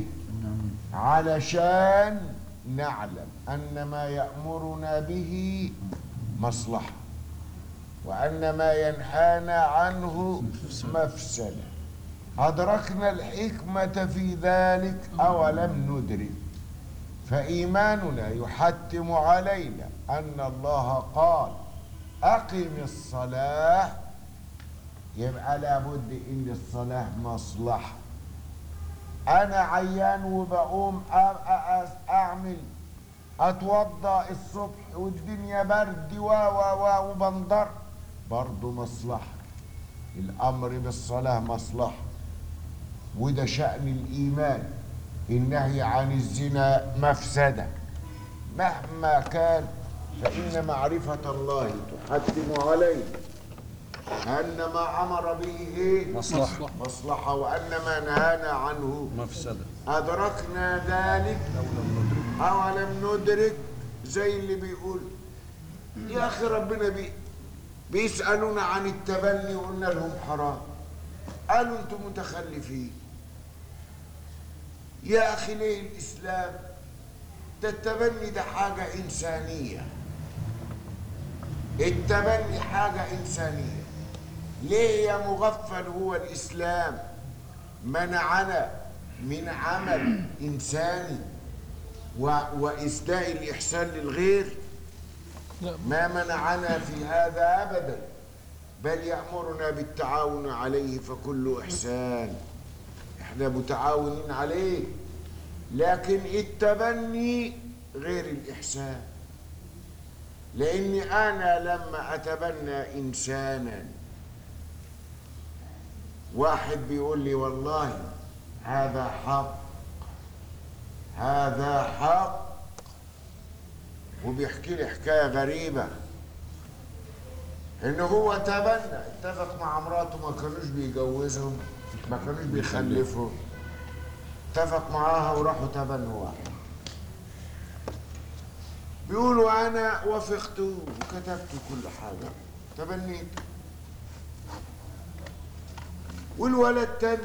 علشان نعلم أن ما يأمرنا به مصلحة وأن ما ينهانا عنه مفسدة أدركنا الحكمة في ذلك أولم ندرك فإيماننا يحتم علينا أن الله قال أقم الصلاة يبقى لابد إن الصلاة مصلحة أنا عيان وبقوم أ- أ- أ- أعمل أتوضأ الصبح والدنيا برد و و و وبنضر برضه مصلحة الأمر بالصلاة مصلحة وده شأن الإيمان النهي عن الزنا مفسدة مهما كان فإن معرفة الله تحتم علينا أن ما أمر به إيه مصلحة مصلحة وأن ما نهانا عنه مفسدة أدركنا ذلك أو لم ندرك زي اللي بيقول يا أخي ربنا بي بيسألونا عن التبني وقلنا لهم حرام قالوا أنتم متخلفين يا أخي ليه الإسلام ده التبني ده حاجة إنسانية التبني حاجة إنسانية ليه يا مغفل هو الإسلام منعنا من عمل إنساني و... وإسداء الإحسان للغير لا. ما منعنا في هذا أبدا بل يأمرنا بالتعاون عليه فكل إحسان احنا متعاونين عليه لكن التبني غير الإحسان لأني أنا لما أتبنى إنسانا واحد بيقول لي والله هذا حق هذا حق وبيحكي لي حكاية غريبة إن هو تبنى اتفق مع مراته ما كانوش بيجوزهم ما كانوش بيخلفوا اتفق معاها وراحوا تبنوا واحد بيقولوا أنا وافقت وكتبت كل حاجة تبنيت والولد تاني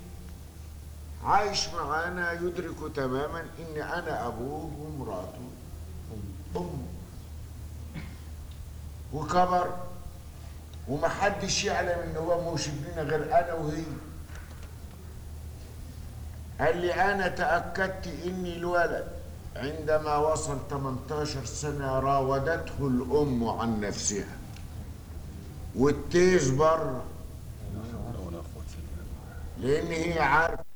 عايش معانا يدرك تماما ان انا ابوه ومراته امه وكبر ومحدش يعلم ان هو مش ابننا غير انا وهي قال لي انا تاكدت اني الولد عندما وصل 18 سنه راودته الام عن نفسها والتيز بره لان هي عارفه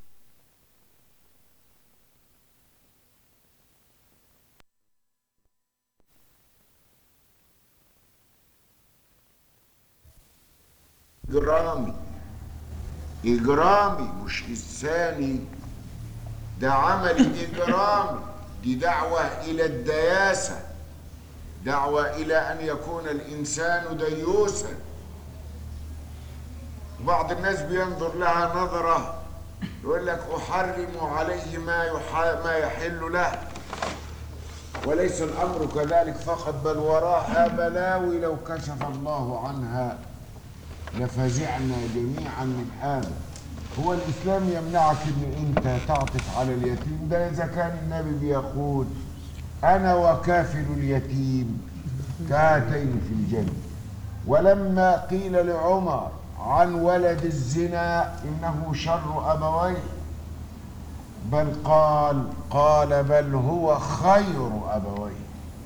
إجرامي إجرامي مش إنساني ده عمل إجرامي دي دعوة إلى الدياسة دعوة إلى أن يكون الإنسان ديوسا بعض الناس بينظر لها نظرة يقول لك أحرم عليه ما يح- ما يحل له وليس الأمر كذلك فقط بل وراها بلاوي لو كشف الله عنها لفزعنا جميعا من هذا هو الإسلام يمنعك أن أنت تعطف على اليتيم ده إذا كان النبي بيقول أنا وكافل اليتيم كهاتين في الجنة ولما قيل لعمر عن ولد الزنا إنه شر أبويه بل قال قال بل هو خير أبويه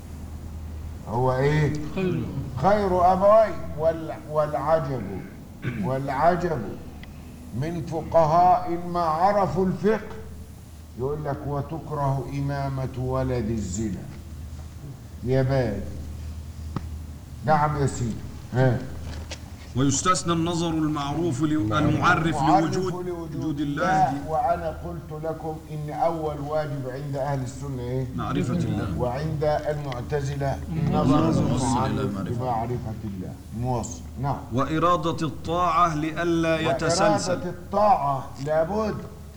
هو إيه؟ خير خير أبوي وال- والعجب والعجب من فقهاء ما عرفوا الفقه يقول لك وتكره إمامة ولد الزنا يا باد نعم يا سيدي ها ويستثنى النظر المعروف ل- المعرف لوجود وجود الله لا وأنا قلت لكم إن أول واجب عند أهل السنة إيه؟ معرفة الله وعند المعتزلة النظر موصل إلى المعرف المعرفة. بمعرفة الله موصل نعم وإرادة الطاعة لئلا وإرادة يتسلسل الطاعة لابد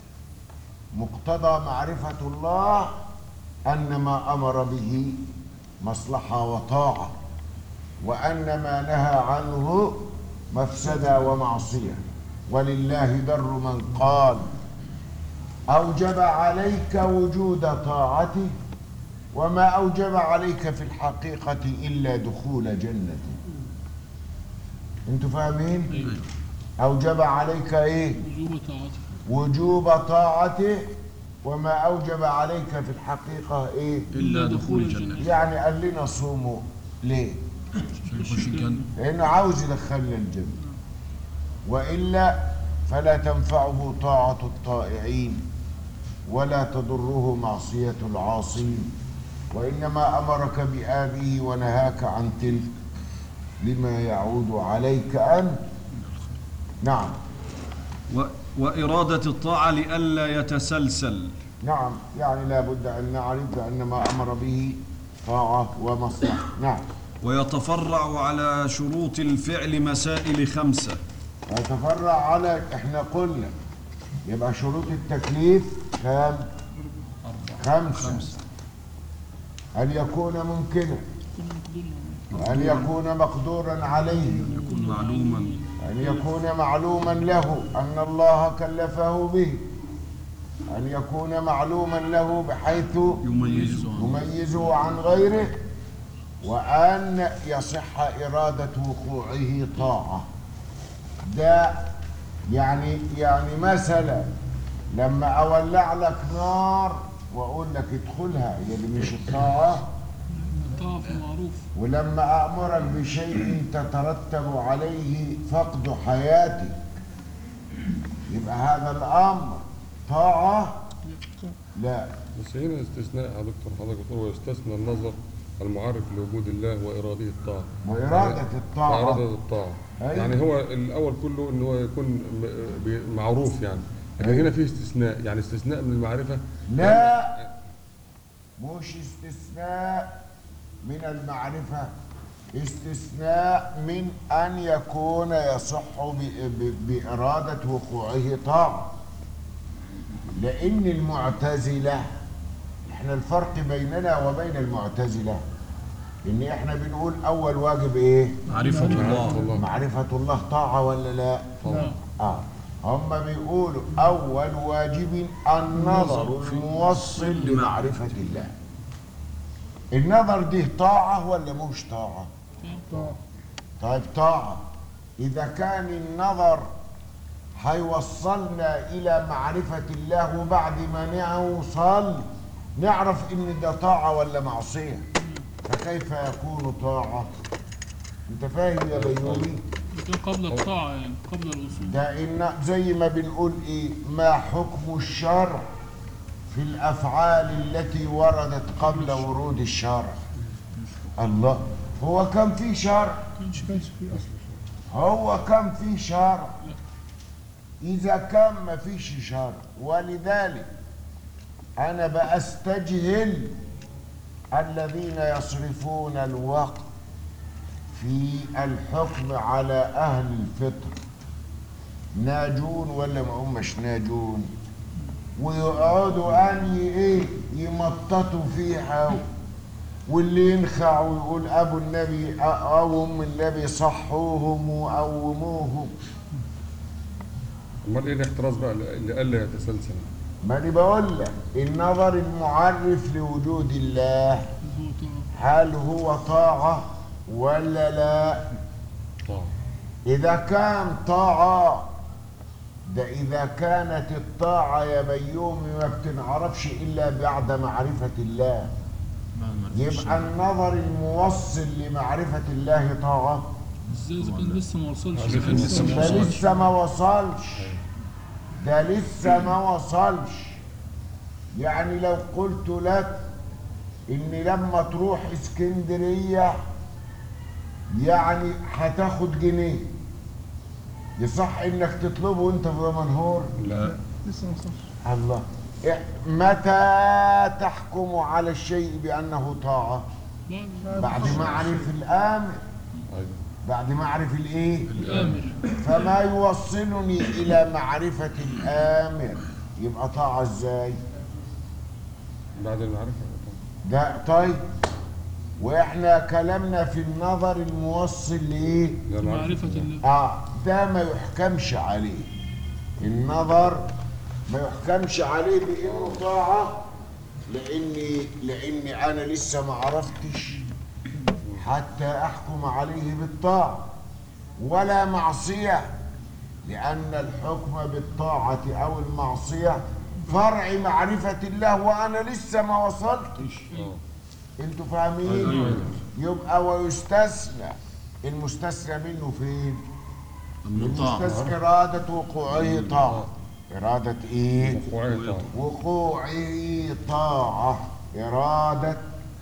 مقتضى معرفة الله أن ما أمر به مصلحة وطاعة وأن ما نهى عنه مفسدة ومعصية ولله در من قال أوجب عليك وجود طاعته وما أوجب عليك في الحقيقة إلا دخول جنته انتوا فاهمين؟ أيوة. أوجب عليك إيه؟ وجوب طاعته وجوب طاعته وما أوجب عليك في الحقيقة إيه؟ إلا دخول الجنة يعني قال لنا صوموا ليه؟ عشان يخش الجنة لأنه عاوز يدخلنا الجنة وإلا فلا تنفعه طاعة الطائعين ولا تضره معصية العاصين وإنما أمرك بآبه ونهاك عن تلك لما يعود عليك أنت نعم و- وإرادة الطاعة لئلا يتسلسل نعم يعني لا بد أن نعرف بأن ما أمر به طاعة ومصلحة نعم ويتفرع على شروط الفعل مسائل خمسة يتفرع على احنا قلنا يبقى شروط التكليف كام خمسة أن يكون ممكنا وأن يكون مقدورا عليه يكون معلوما أن يكون معلوما له أن الله كلفه به أن يكون معلوما له بحيث يميزه يميزه عن غيره وأن يصح إرادة وقوعه طاعة ده يعني يعني مثلا لما أولع لك نار وأقول لك ادخلها هي اللي مش الطاعة طاعة في المعروف ولما أأمرك بشيء تترتب عليه فقد حياتك يبقى هذا الأمر طاعة لا بس هنا استثناء يا دكتور حضرتك بتقول ويستثنى النظر المعرف لوجود الله وإراده الطاعة وإرادة الطاعة إرادة الطاعة أيوة. يعني هو الأول كله إن هو يكون م- ب- معروف يعني لكن أيوة. هنا في استثناء يعني استثناء من المعرفة لا مش استثناء من المعرفة استثناء من أن يكون يصح ب- ب- بإرادة وقوعه طاعة لأن المعتزلة احنا الفرق بيننا وبين المعتزلة إن احنا بنقول أول واجب إيه؟ معرفة الله الله معرفة الله طاعة ولا لا؟ طبعا آه هم بيقولوا أول واجب النظر الموصل لمعرفة الله النظر دي طاعة ولا مش طاعة؟ طيب طاعة إذا كان النظر هيوصلنا إلى معرفة الله وبعد ما نوصل نعرف إن ده طاعة ولا معصية فكيف يكون طاعة؟ أنت فاهم يا بيومي؟ لكن قبل الطاعة يعني قبل الوصول ده إن زي ما بنقول إيه ما حكم الشرع في الأفعال التي وردت قبل ورود الشرع الله هو كم في شرع هو كم في شرع إذا كان ما فيش شرع ولذلك أنا بأستجهل الذين يصرفون الوقت في الحكم على أهل الفطر ناجون ولا ما همش ناجون ويقعدوا أن ي- إيه يمططوا فيها واللي ينخع ويقول أبو النبي أو أم النبي صحوهم وقوموهم أمال إيه الاحتراز بقى اللي ألا يتسلسل ما أنا بقول لك النظر المعرف لوجود الله هو طاعة هل هو طاعة ولا لا طاعة إذا كان طاعة ده إذا كانت الطاعة يا بيومي ما بتنعرفش إلا بعد معرفة الله يبقى النظر الموصل لمعرفة الله طاعة ازاي اذا كان لسه ما وصلش لسه لسه ما ده وصلش. لسه ما وصلش ده لسه ما وصلش يعني لو قلت لك ان لما تروح اسكندرية يعني هتاخد جنيه يصح انك تطلبه وانت في دمنهور لا لسه ما وصلش الله إيه، متى تحكم على الشيء بانه طاعة بعد بعد ما اعرف الامر أيوة بعد ما اعرف الايه الامر فما يوصلني إلى معرفة الآمر يبقى طاعة إزاي؟ بعد المعرفة ده طيب وإحنا كلامنا في النظر الموصل لإيه؟ لا معرفة الله آه ده ما يحكمش عليه النظر ما يحكمش عليه بإنه طاعة لأني لأني أنا لسه ما عرفتش حتى أحكم عليه بالطاعة ولا معصية لأن الحكم بالطاعة أو المعصية فرع معرفة الله وأنا لسه ما وصلتش أنتوا فاهمين؟ يبقى ويستثنى المستثنى منه فين؟ المستثنى إرادة وقوعه طاعة إرادة إيه؟ وقوعية طاعة وقوعه طاعة إرادة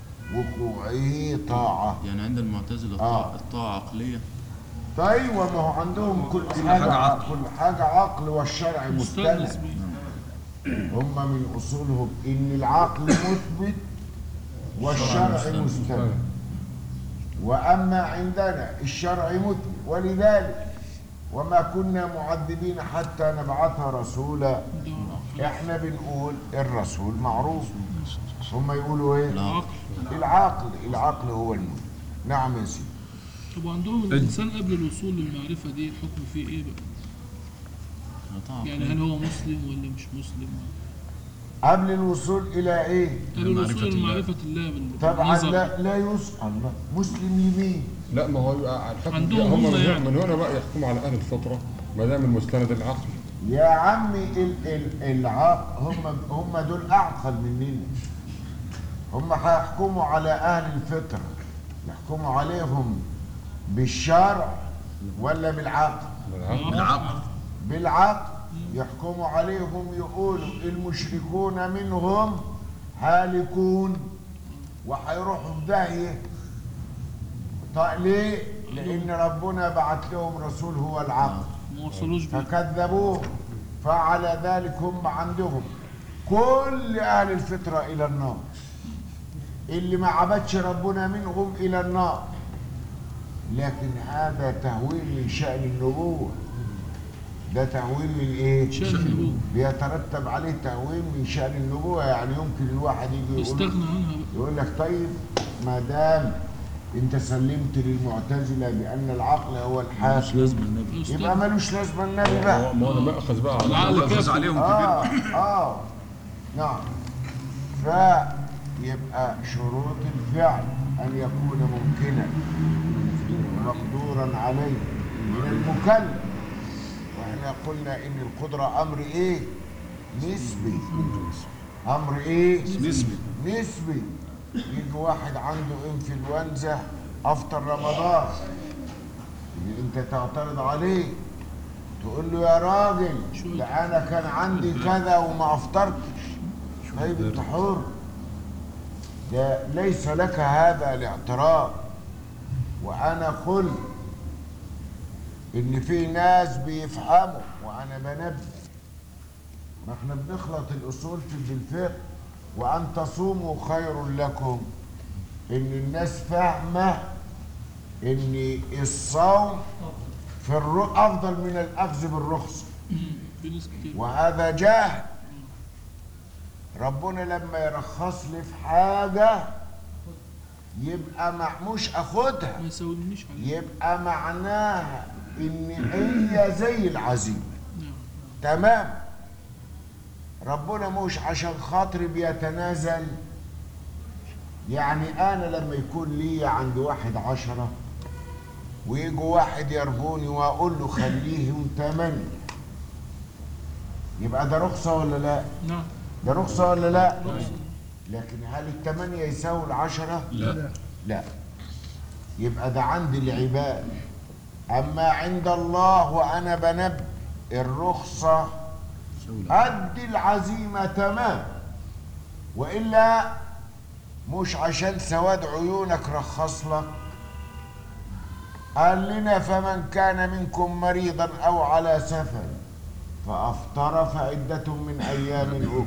وقوعه طاعة يعني عند المعتزلة آه. الطاعة, الطاعة عقلية طيب وما هو عندهم كل حاجة حاجة عقل. كل حاجة عقل والشرع مستلزم مستند بيه. هم من أصولهم إن العقل مثبت والشرع مستند وأما عندنا الشرع متم ولذلك وما كنا معذبين حتى نبعث رسولا احنا بنقول الرسول معروف هم يقولوا ايه العقل. العقل العقل هو المهم نعم يا سيدي طب عندهم الإنسان قبل الوصول للمعرفة دي الحكم فيه إيه بقى؟ طبعا. يعني هل هو مسلم ولا مش مسلم؟ قبل الوصول الى ايه قبل الوصول لمعرفة الله. لمعرفة الله بال- طبعا بالنظر. لا لا يسأل الله مسلم يمين لا ما هو يبقى على الحكم عندهم هم هم من, يعني. من هنا بقى يحكموا على اهل الفطره ما دام المستند العقل يا عمي ال ال العق هم هم دول اعقل مننا هم هيحكموا على اهل الفطره يحكموا عليهم بالشرع ولا بالعقل بالعقل العقل بالعقل يحكموا عليهم يقولوا المشركون منهم هالكون وهيروحوا في داهيه طيب ليه؟ لأن ربنا بعت لهم رسول هو العقل ما وصلوش بيه فكذبوه فعلى ذلك هم عندهم كل أهل الفطرة إلى النار اللي ما عبدش ربنا منهم إلى النار لكن هذا تهويل من شأن النبوة ده تهويل من إيه؟ شأن النبوة بيترتب عليه تهويل من شأن النبوة يعني يمكن الواحد يجي يقول يستغنى عنها بقى يقول لك طيب ما دام انت سلمت للمعتزله بان العقل هو مش الحاكم لازم النبي يبقى يستغنى ملوش لازمه النبي بقى ما هو انا مأخذ بقى على العقل العقل. فاز عليهم اه كبير اه نعم فيبقى شروط الفعل ان يكون ممكنا مقدورا عليه من المكلف واحنا قلنا ان القدره امر ايه نسبي امر ايه نسبي نسبي يجي واحد عنده انفلونزا افطر رمضان يجي انت تعترض عليه تقول له يا راجل ده انا كان عندي كذا وما افطرتش طيب انت حر ده ليس لك هذا الاعتراض وانا قلت ان في ناس بيفهموا وانا بنبه ما احنا بنخلط الاصول في الفقه وان تصوموا خير لكم ان الناس فاهمه ان الصوم في الر... افضل من الاخذ بالرخصه مم. في ناس كتير وهذا جاهل ربنا لما يرخص لي في حاجه يبقى مع مش اخدها ما يساومنيش عليه يبقى معناها ان هي زي العزيمه نعم تمام ربنا مش عشان خاطري بيتنازل يعني انا لما يكون لي عند واحد عشرة ويجوا واحد يربوني واقول له خليهم تمانية يبقى ده رخصة ولا لا نعم ده رخصة ولا لا لكن هل التمانية يساوي العشرة لا لا يبقى ده عند العباد أما عند الله وأنا بنب الرخصة قد العزيمة تمام وإلا مش عشان سواد عيونك رخص لك قال لنا فمن كان منكم مريضا أو على سفر فأفطر فعدة من أيام أخرى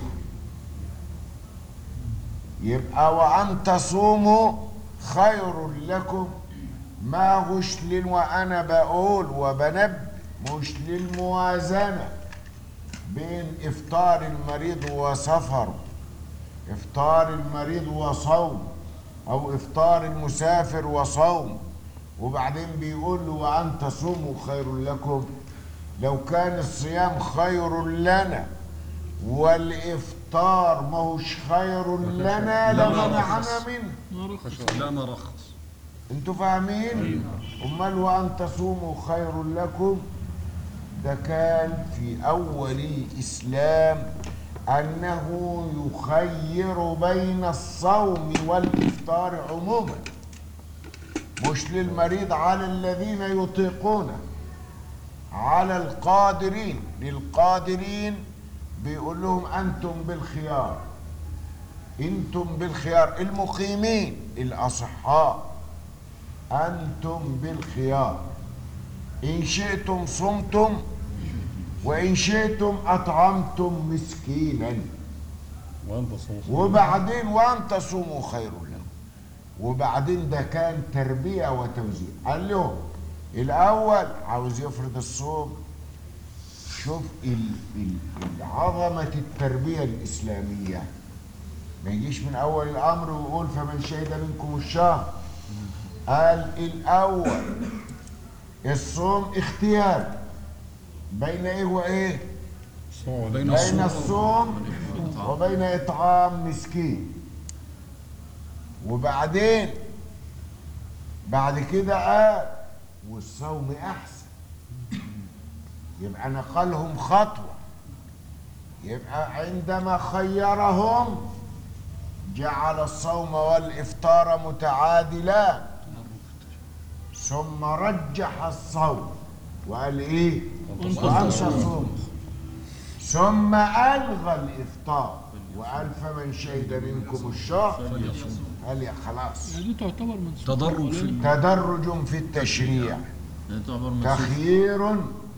يبقى وأن تصوموا خير لكم ما هوش لل وأنا بقول وبنب مش للموازنة بين إفطار المريض وسفر إفطار المريض وصوم أو إفطار المسافر وصوم وبعدين بيقول له وأن تصوموا خير لكم لو كان الصيام خير لنا والإفطار ما هوش خير لنا لمنعنا منه ما رخص لا ما رخص انتوا فاهمين امال وان تصوموا خير لكم ده كان في اول الاسلام انه يخير بين الصوم والافطار عموما مش للمريض على الذين يطيقونه على القادرين للقادرين بيقول لهم انتم بالخيار انتم بالخيار المقيمين الاصحاء انتم بالخيار ان شئتم صمتم وان شئتم اطعمتم مسكينا وانت صوص وبعدين وان تصوموا خير لكم وبعدين ده كان تربية وتوزيع قال لهم الأول عاوز يفرض الصوم شوف ال- ال- عظمة التربية الإسلامية ما يجيش من أول الأمر ويقول فمن شهد منكم الشهر قال الأول الصوم اختيار بين إيه وإيه؟ صوم بين بين الصوم الصوم وبين إطعام مسكين وبعدين بعد كده قال والصوم أحسن يبقى نقلهم خطوة يبقى عندما خيرهم جعل الصوم والإفطار متعادلان ثم رجح الصوم وقال إيه؟ وأنت صوم ثم ألغى الإفطار وقال فمن شهد منكم الشهر قال يا خلاص يعني دي تعتبر منسوخة تدرج في مولانا. تدرج في التشريع يعني تعتبر منسوخ تخيير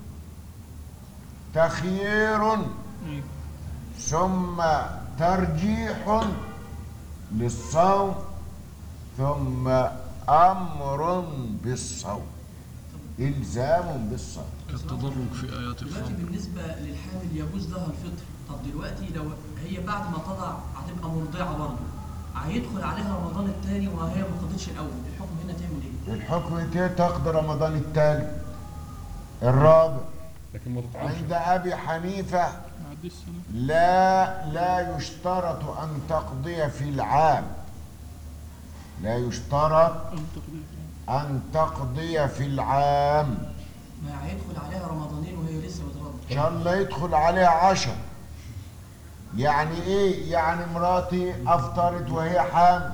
تخيير أيوة. ثم ترجيح للصوم ثم أمر بالصوم إلزام بالصوم كالتدرج في آيات دلوقتي الفضل بالنسبه للحامل يجوز لها الفطر طب دلوقتي لو هي بعد ما تضع هتبقى مرضعه برضه هيدخل عليها رمضان الثاني وهي ما قضتش الاول الحكم هنا تعمل ايه؟ الحكم إيه؟ تقضي رمضان الثالث الرابع لكن ما تطعمش عند أبي حنيفة ما عديش سنة لا لا يشترط أن تقضي في العام لا يشترط أو تقدير أن تقضي في العام ما هيدخل عليها رمضانين وهي لسه بترضع إن شاء الله يدخل عليها عشر يعني إيه؟ يعني مراتي أفطرت وهي حامل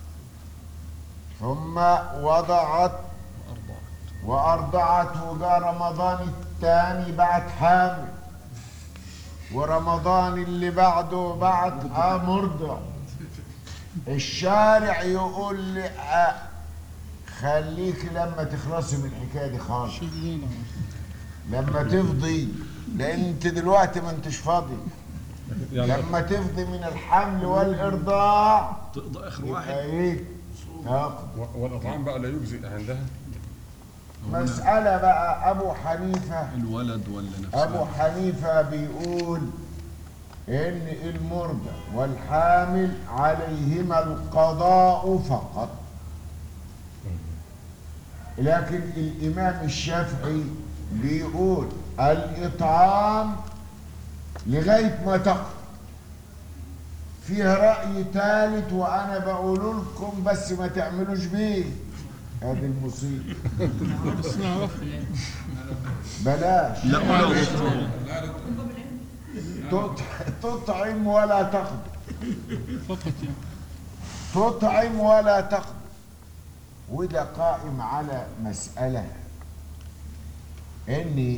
ثم وضعت وأرضعت وجاء رمضان الثاني بعد حامل ورمضان اللي بعده بعد آه مرضع الشارع يقول لي آه خليك لما تخلصي من الحكايه دي خالص شغالة لما تفضي لان انت دلوقتي ما انتش فاضي يعني لما تفضي من الحمل والارضاع تقضى آخر يبقى واحد ايه تاخد و- والاطعام بقى لا يجزئ عندها مسألة بقى أبو حنيفة الولد ولا أبو نفسها حنيفة بيقول إن المرضع والحامل عليهما القضاء فقط لكن الإمام الشافعي بيقول الإطعام لغاية ما تقضي فيه رأي ثالث وأنا بقول لكم بس ما تعملوش بيه هذه المصيبة بس نعرفها يعني بلاش لا ولا غفران تط- تطعم ولا تقضي فقط يعني تطعم ولا تقضي وده قائم على مسألة إني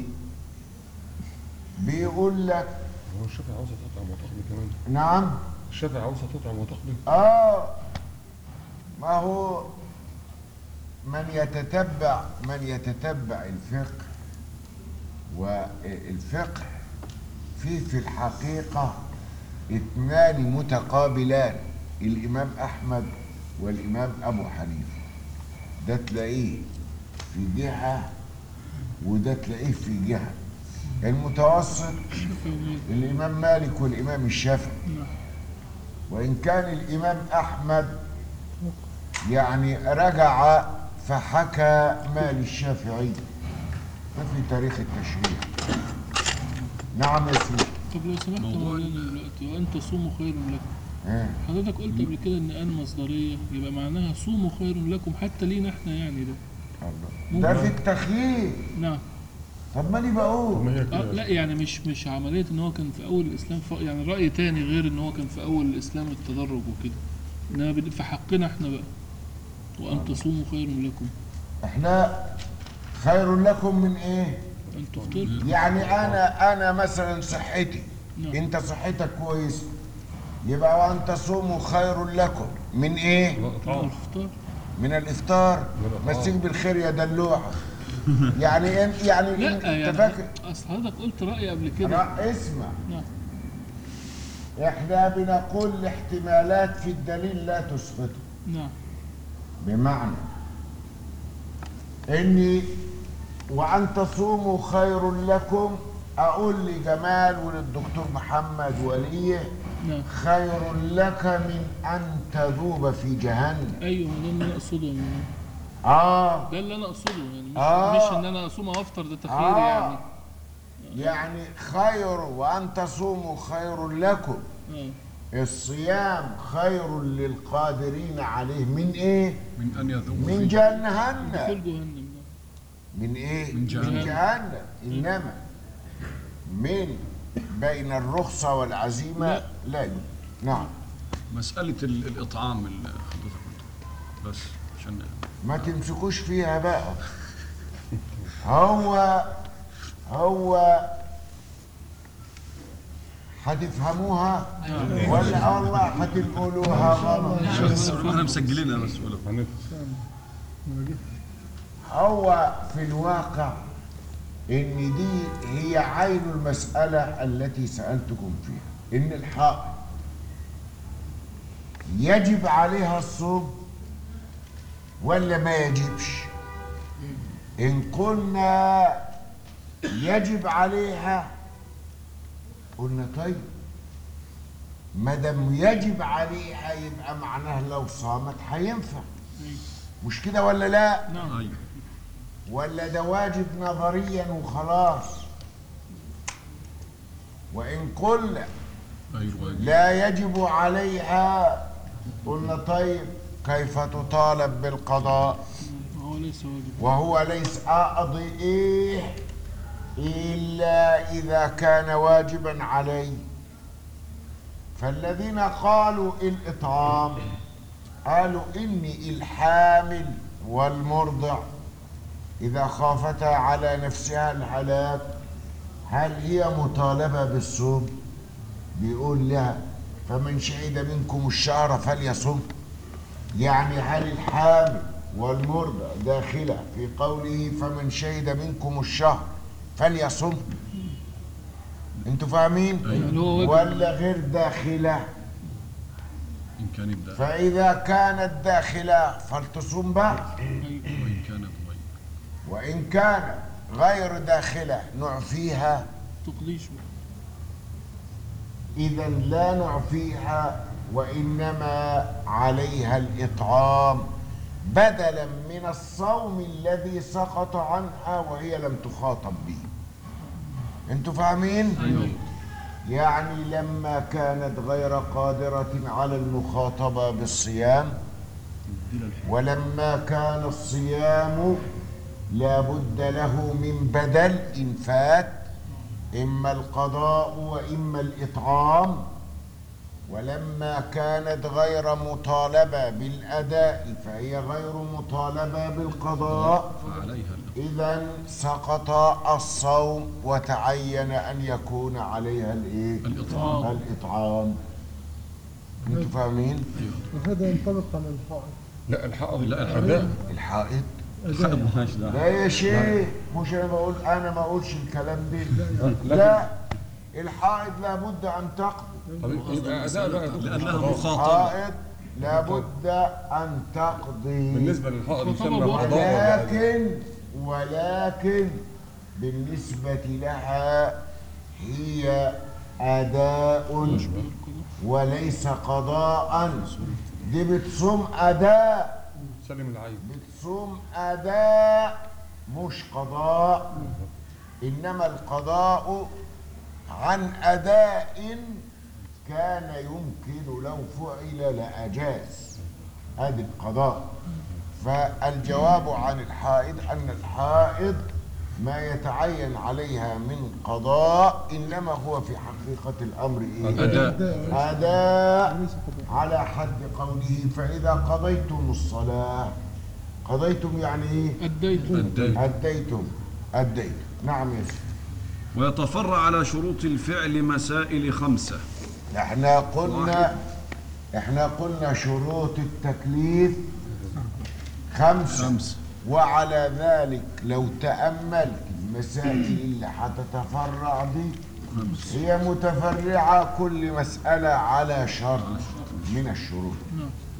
بيقول لك هو الشافعي عاوزه تطعم وتقضي كمان نعم الشافعي عاوزه تطعم وتقضي آه ما هو من يتتبع من يتتبع الفقه والفقه فيه في الحقيقة اثنان متقابلان الإمام أحمد والإمام أبو حنيفة ده تلاقيه في جهة وده تلاقيه في جهة المتوسط الإمام مالك والإمام الشافعي وإن كان الإمام أحمد يعني رجع فحكى ما للشافعي ما في تاريخ التشريع نعم يا سيدي طب لو سمحت يا مولانا دلوقتي وأن تصوموا خير لكم ها. حضرتك قلت قبل كده إن أن مصدرية يبقى معناها صوموا خير لكم حتى لينا إحنا يعني ده الله. ده في التخيير نعم طب ما انا بقول ما هي آه كده لا يعني مش مش عملية إن هو كان في أول الإسلام ف... يعني رأي تاني غير إن هو كان في أول الإسلام التدرج وكده إنما بن- في حقنا إحنا بقى وأن تصوموا خير لكم احنا خير لكم من ايه أن تفطروا يعني انا انا مثلا صحتي نعم. انت صحتك كويسه يبقى وان تصوموا خير لكم من ايه الاطعام الفطار من الافطار الإفطار. مسيك بالخير يا دلوعه يعني انت يعني لا انت يعني فاكر أصل حضرتك قلت رأي قبل كده لا اسمع نعم احنا بنقول الاحتمالات في الدليل لا تسقطه نعم بمعنى اني وان تصوموا خير لكم اقول لجمال وللدكتور محمد وليه نعم خير لك من ان تذوب في جهنم ايوه ده اللي انا اقصده يعني. اه ده اللي انا اقصده يعني مش, آه. مش ان انا اصوم او افطر ده تخيير آه. يعني يعني خير وان تصوموا خير لكم اه الصيام خير للقادرين عليه من ايه من أن يذوب من في جهنم دخول جهنم من ايه من جهنم. من جهنم انما من بين الرخصة والعزيمة لا. لا يوجد. نعم مسألة ال- الإطعام اللي حضرتك قلته بس عشان ما تمسكوش فيها بقى هو هو هتفهموها ولا والله هتنقلوها غلط بس احنا مسجلينها بس ولو هنفهم هو في الواقع ان دي هي عين المسألة التي سألتكم فيها ان الحائط يجب عليها الصوم ولا ما يجبش ان قلنا يجب عليها قلنا طيب ما دام يجب عليها يبقى معناه لو صامت هينفع مش كده ولا لا نعم أيوه ولا ده واجب نظريا وخلاص وإن قلنا أيوه لا يجب عليها قلنا طيب كيف تطالب بالقضاء هو ليس واجب وهو ليس أقضي إيه إلا إذا كان واجبا علي فالذين قالوا الإطعام قالوا إني الحامل والمرضع إذا خافتا على نفسها الهلاك هل هي مطالبة بالصوم بيقول لها فمن شهد منكم الشهر فليصم يعني هل الحامل والمرضع داخلة في قوله فمن شهد منكم الشهر فليصم انتوا فاهمين يعني هو واجب ولا غير داخله إن كان يبدأ فإذا كانت داخلة فلتصوم بعد وإن كانت غير وإن كان غير داخلة نعفيها تقضيش إذا لا نعفيها وإنما عليها الإطعام بدلا من الصوم الذي سقط عنها وهي لم تخاطب به انتوا فاهمين؟ أيوه يعني لما كانت غير قادرة على المخاطبة بالصيام ولما كان الصيام لا بد له من بدل إن فات إما القضاء وإما الإطعام ولما كانت غير مطالبة بالأداء فهي غير مطالبة بالقضاء فعليها الإطعام إذا سقط الصوم وتعين أن يكون عليها الإيه؟ الإطعام. الإطعام أنتوا فاهمين؟ وهذا ينطبق على الحائط لا الحق لا، الحق. الأداء الحائط مالهاش دعوة لا يا شيخ مش أنا بقول أنا ما أقولش الكلام ده لا لا الحائط لابد أن تقضي طب يبقى أداء بقى لأنها مخاطبة حائط لابد أن تقضي بالنسبة للحائط يسمى بوقت. قضاء ولا أداء؟ ولكن ولكن بالنسبة لها هي أداء وليس قضاء دي بتصوم أداء سلم العيب بتصوم أداء مش قضاء إنما القضاء عن أداء كان يمكن لو فعل لأجاز هذه القضاء فالجواب عن الحائض أن الحائض ما يتعين عليها من قضاء إنما هو في حقيقة الأمر إيه؟ أداء أداء على حد قوله فإذا قضيتم الصلاة قضيتم يعني إيه؟ أديت الدين أديتم أديتم نعم يا سيدي ويتفرع على شروط الفعل مسائل خمسة احنا قلنا احنا قلنا شروط التكليف خمسة خمسة وعلى ذلك لو تأملت المسائل اللي هتتفرع دي خمسة هي متفرعة كل مسألة على شرط من الشروط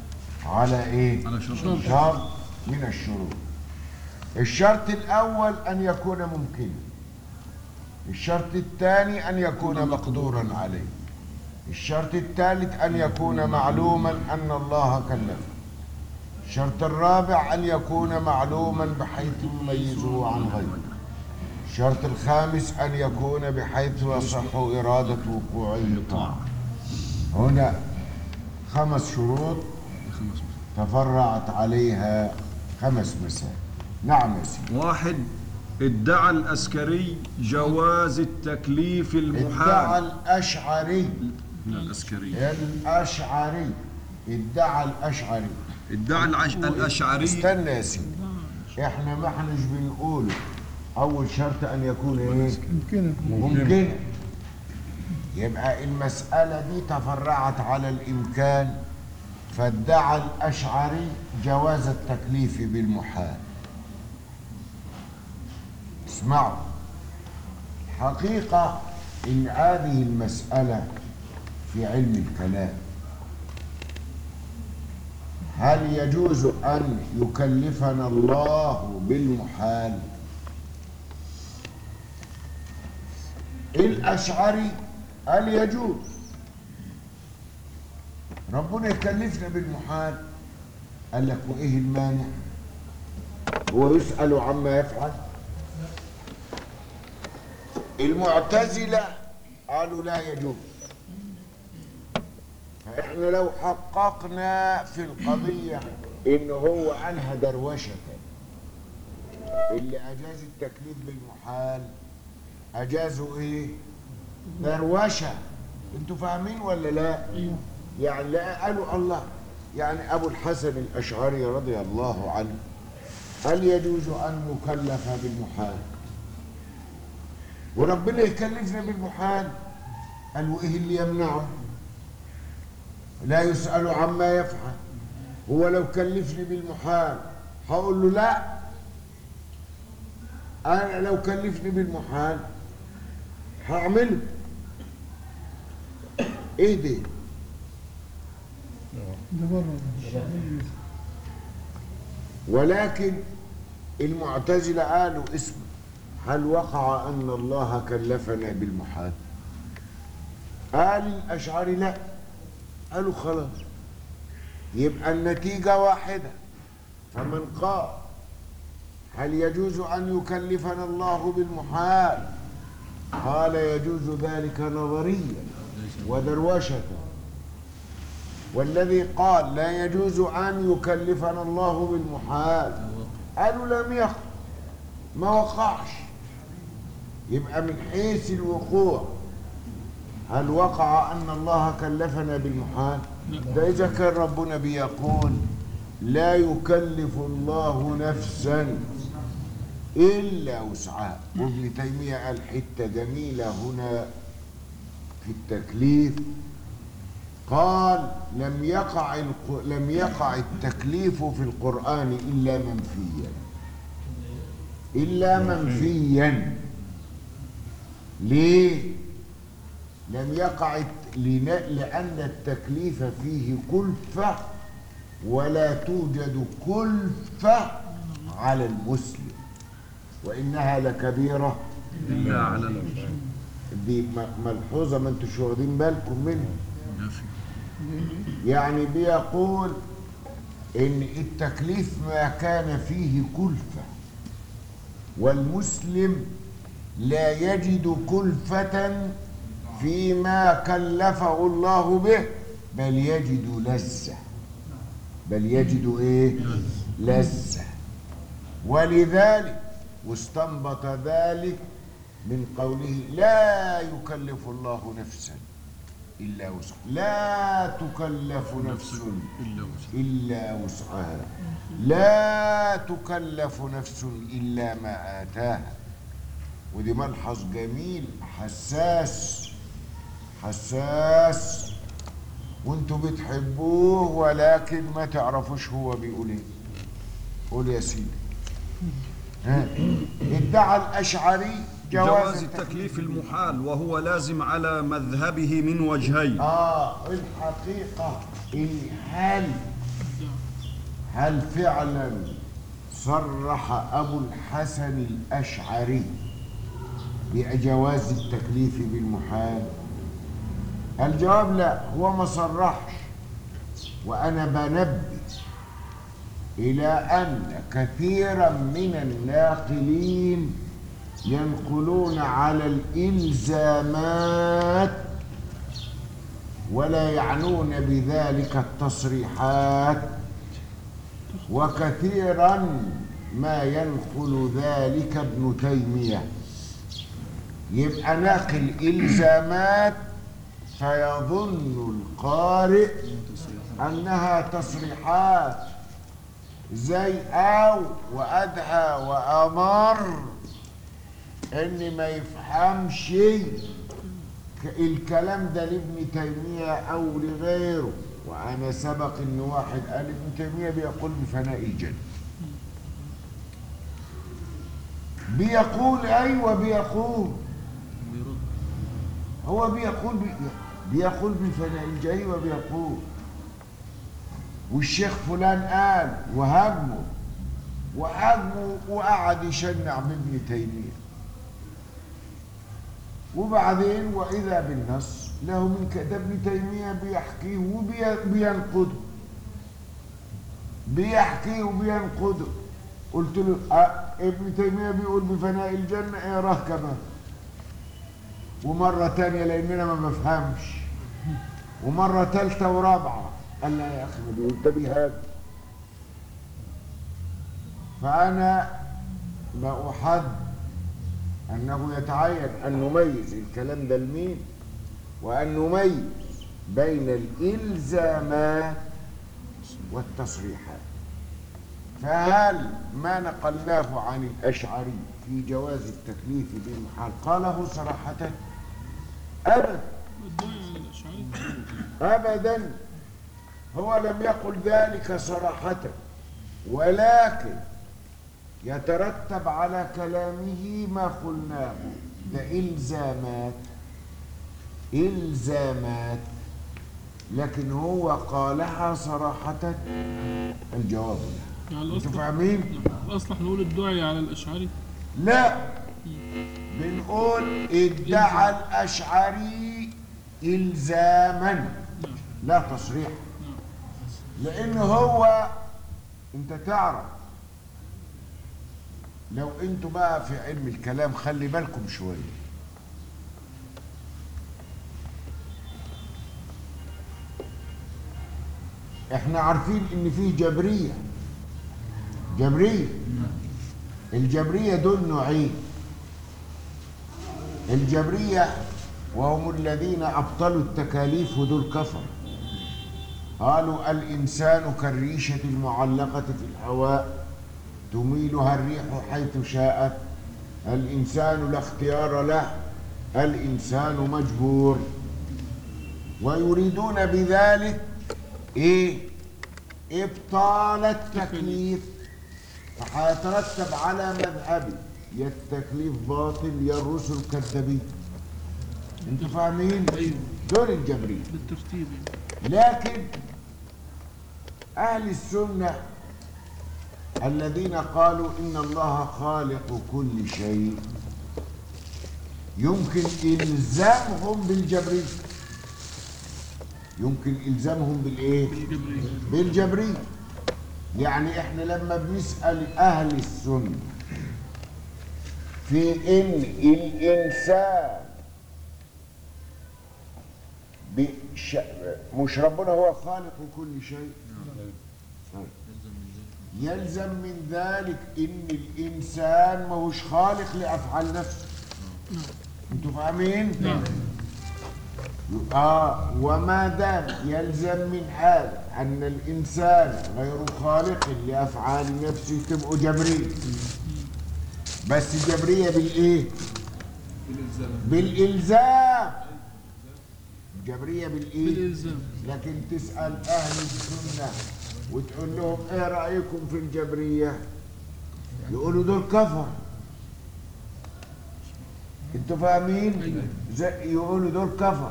على ايه على شرط شرط من الشروط الشرط الأول أن يكون ممكنا الشرط الثاني أن يكون مقدورا عليه الشرط الثالث أن يكون معلوما أن الله كلفه الشرط الرابع أن يكون معلوما بحيث يميزه عن غيره الشرط الخامس أن يكون بحيث يصح إرادة وقوعه طاعة هنا خمس شروط تفرعت عليها خمس مسائل نعم يا سيدي واحد ادعى الأسكري جواز التكليف ادعى المحال الأشعري لا الأسكري الأشعري ادعى الأشعري ادعى العش... الأشعري استنى يا سيدي احنا ما احناش بنقول أول شرط أن يكون إيه؟ يمكنه ممكن يبقى المسألة دي تفرعت على الإمكان فادعى الأشعري جواز التكليف بالمحال اسمعوا حقيقة إن هذه المسألة في علم الكلام هل يجوز أن يكلفنا الله بالمحال؟ الأشعري قال يجوز ربنا يكلفنا بالمحال قال لك وإيه المانع هو يسأل عما يفعل المعتزلة قالوا لا يجوز فإحنا لو حققنا في القضية إن هو أنهى دروشة اللي أجاز التكليف بالمحال أجازوا إيه؟ دروشة أنتوا فاهمين ولا لا؟ يعني لا قالوا الله يعني أبو الحسن الأشعري رضي الله عنه هل يجوز أن نكلف بالمحال؟ وربنا يكلفنا بالمحال قالوا إيه اللي يمنعه؟ لا يسأل عما يفعل هو لو كلفني بالمحال هقول له لا أنا لو كلفني بالمحال هعمله ايه ده ده بره ولكن المعتزلة قالوا اسم هل وقع أن الله كلفنا بالمحال قال الأشعري لا قالوا خلاص يبقى النتيجة واحدة فمن قال هل يجوز أن يكلفنا الله بالمحال قال يجوز ذلك نظريا ودروشة والذي قال لا يجوز أن يكلفنا الله بالمحال قالوا لم يقع ما وقعش يبقى من حيث الوقوع هل وقع أن الله كلفنا بالمحال ده إذا كان ربنا بيقول لا يكلف الله نفسا إلا وسعها وابن تيمية قال حتة جميلة هنا في التكليف قال لم يقع الق... لم يقع التكليف في القرآن إلا منفيا إلا منفيا ليه؟ لم يقع الت- لن- لأن التكليف فيه كلفة ولا توجد كلفة على المسلم وإنها لكبيرة إلا على الوجه دي م- ملحوظة ما انتوش واخدين بالكم منها نفي يعني بيقول ان التكليف ما كان فيه كلفة والمسلم لا يجد كلفة فيما كلفه الله به بل يجد لذة بل يجد ايه لذة ولذلك واستنبط ذلك من قوله لا يكلف الله نفسا إلا وسعها لا تكلف نفس إلا وجه إلا وسعها لا تكلف نفس إلا ما آتاها ودي ملحظ جميل حساس حساس وانتوا بتحبوه ولكن ما تعرفوش هو بيقول ايه قول يا سيدي ها ادعى الأشعري جواز جواز التكليف المحال وهو لازم على مذهبه من وجهين آه الحقيقة الحال هل فعلا صرح أبو الحسن الأشعري بجواز التكليف بالمحال الجواب لا هو ما صرحش وأنا بنبه إلى أن كثيرا من الناقلين ينقلون على الإلزامات ولا يعنون بذلك التصريحات وكثيرا ما ينقل ذلك ابن تيمية يبقى ناقل إلزامات فيظن القارئ أنها تصريحات زي أو وأدعى وأمر إن ما يفهمش ك- الكلام ده لابن تيمية أو لغيره وأنا سبق إن واحد قال ابن تيمية بيقول بفناء الجنة بيقول أيوة بيقول بيرد هو بيقول بي بيقول بفناء الجنة أيوة بيقول والشيخ فلان قال وهاجمه وهاجمه وقعد يشنع بابن تيمية وبعدين وإذا بالنص له من كده ابن تيمية بيحكيه وبينقده بيحكيه وبينقده قلت له أه ابن تيمية بيقول بفناء الجنة اقراه كمان ومرة تانية لأننا ما بفهمش ومرة تالتة ورابعة قال لا يا أخي ما بيقول ده بيهاجم فأنا بأحد أنه يتعين أن نميز الكلام ده لمين وأن نميز بين الإلزامات والتصريحات فهل ما نقلناه عن الأشعري في جواز التكليف بالمحال قاله صراحة أبدا الدعاء على الأشعري أبدا هو لم يقل ذلك صراحة ولكن يترتب على كلامه ما قلناه ده إلزامات إلزامات لكن هو قالها صراحة الجواب لا يعني انتوا الأصلح فاهمين؟ الأصلح نقول الدعاء على الأشعري لا بنقول ادعى الأشعري إلزاما لا تصريح لأن هو أنت تعرف لو أنتوا بقى في علم الكلام خلي بالكم شوية احنا عارفين ان فيه جبرية جبرية الجبرية دول نوعين الجبرية وهم الذين أبطلوا التكاليف ودول كفر قالوا الإنسان كالريشة المعلقة في الهواء تميلها الريح حيث شاءت الإنسان لا اختيار له الإنسان مجبور ويريدون بذلك إيه إبطال التكليف فهيترتب على مذهبي يا التكليف باطل يا الرسل كذابين انتوا فاهمين أيوه دول الجبرية بالترتيب يعني. لكن أهل السنة الذين قالوا إن الله خالق كل شيء يمكن إلزامهم بالجبرية يمكن إلزامهم بالإيه؟ الجبرية بالجبرية يعني إحنا لما بنسأل أهل السنة في إن الإنسان بش... مش ربنا هو خالق كل شيء يلزم من ذلك ان الانسان ماهوش خالق لافعال نفسه انتوا فاهمين نعم آه وما دام يلزم من هذا ان الانسان غير خالق لافعال نفسه تبقوا جبريه بس جبريه بالايه بالالزام جبريه بالايه بالإلزام لكن تسأل أهل السنة وتقول لهم إيه رأيكم في الجبرية؟ يقولوا دول كفر انتوا فاهمين؟ زي يقولوا دول كفر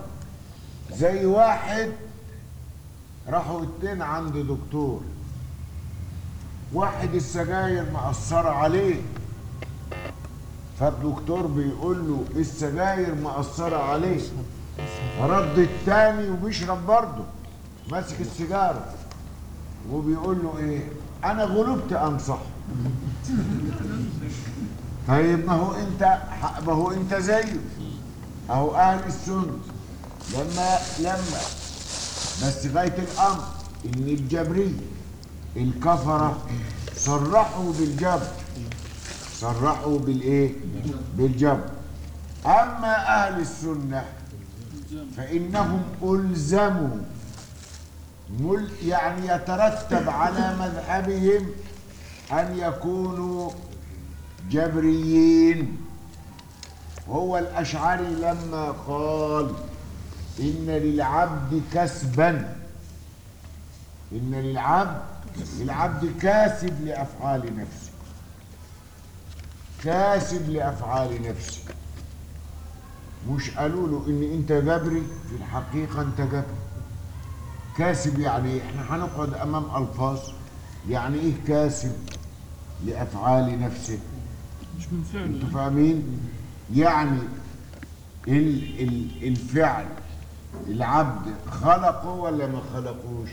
زي واحد راحوا اتنين عند دكتور واحد السجاير مأثرة عليه فالدكتور بيقول له السجاير مأثرة عليه رد التاني وبيشرب برضه ماسك السيجارة وبيقول له ايه انا غلبت انصح طيب ما هو انت ما هو انت زيه اهو اهل السنه لما لما بس غايه الامر ان الجبريه الكفره صرحوا بالجبر صرحوا بالايه بالجبر اما اهل السنه فانهم الزموا مل يعني يترتب على مذهبهم ان يكونوا جبريين هو الاشعري لما قال ان للعبد كسبا ان للعبد العبد كاسب لافعال نفسه كاسب لافعال نفسه مش قالوا له ان انت جبري في الحقيقه انت جبري كاسب يعني إيه؟ احنا هنقعد امام الفاظ يعني ايه كاسب لافعال نفسه مش من فعله انتوا فاهمين يعني ال ال الفعل العبد خلقه ولا ما خلقوش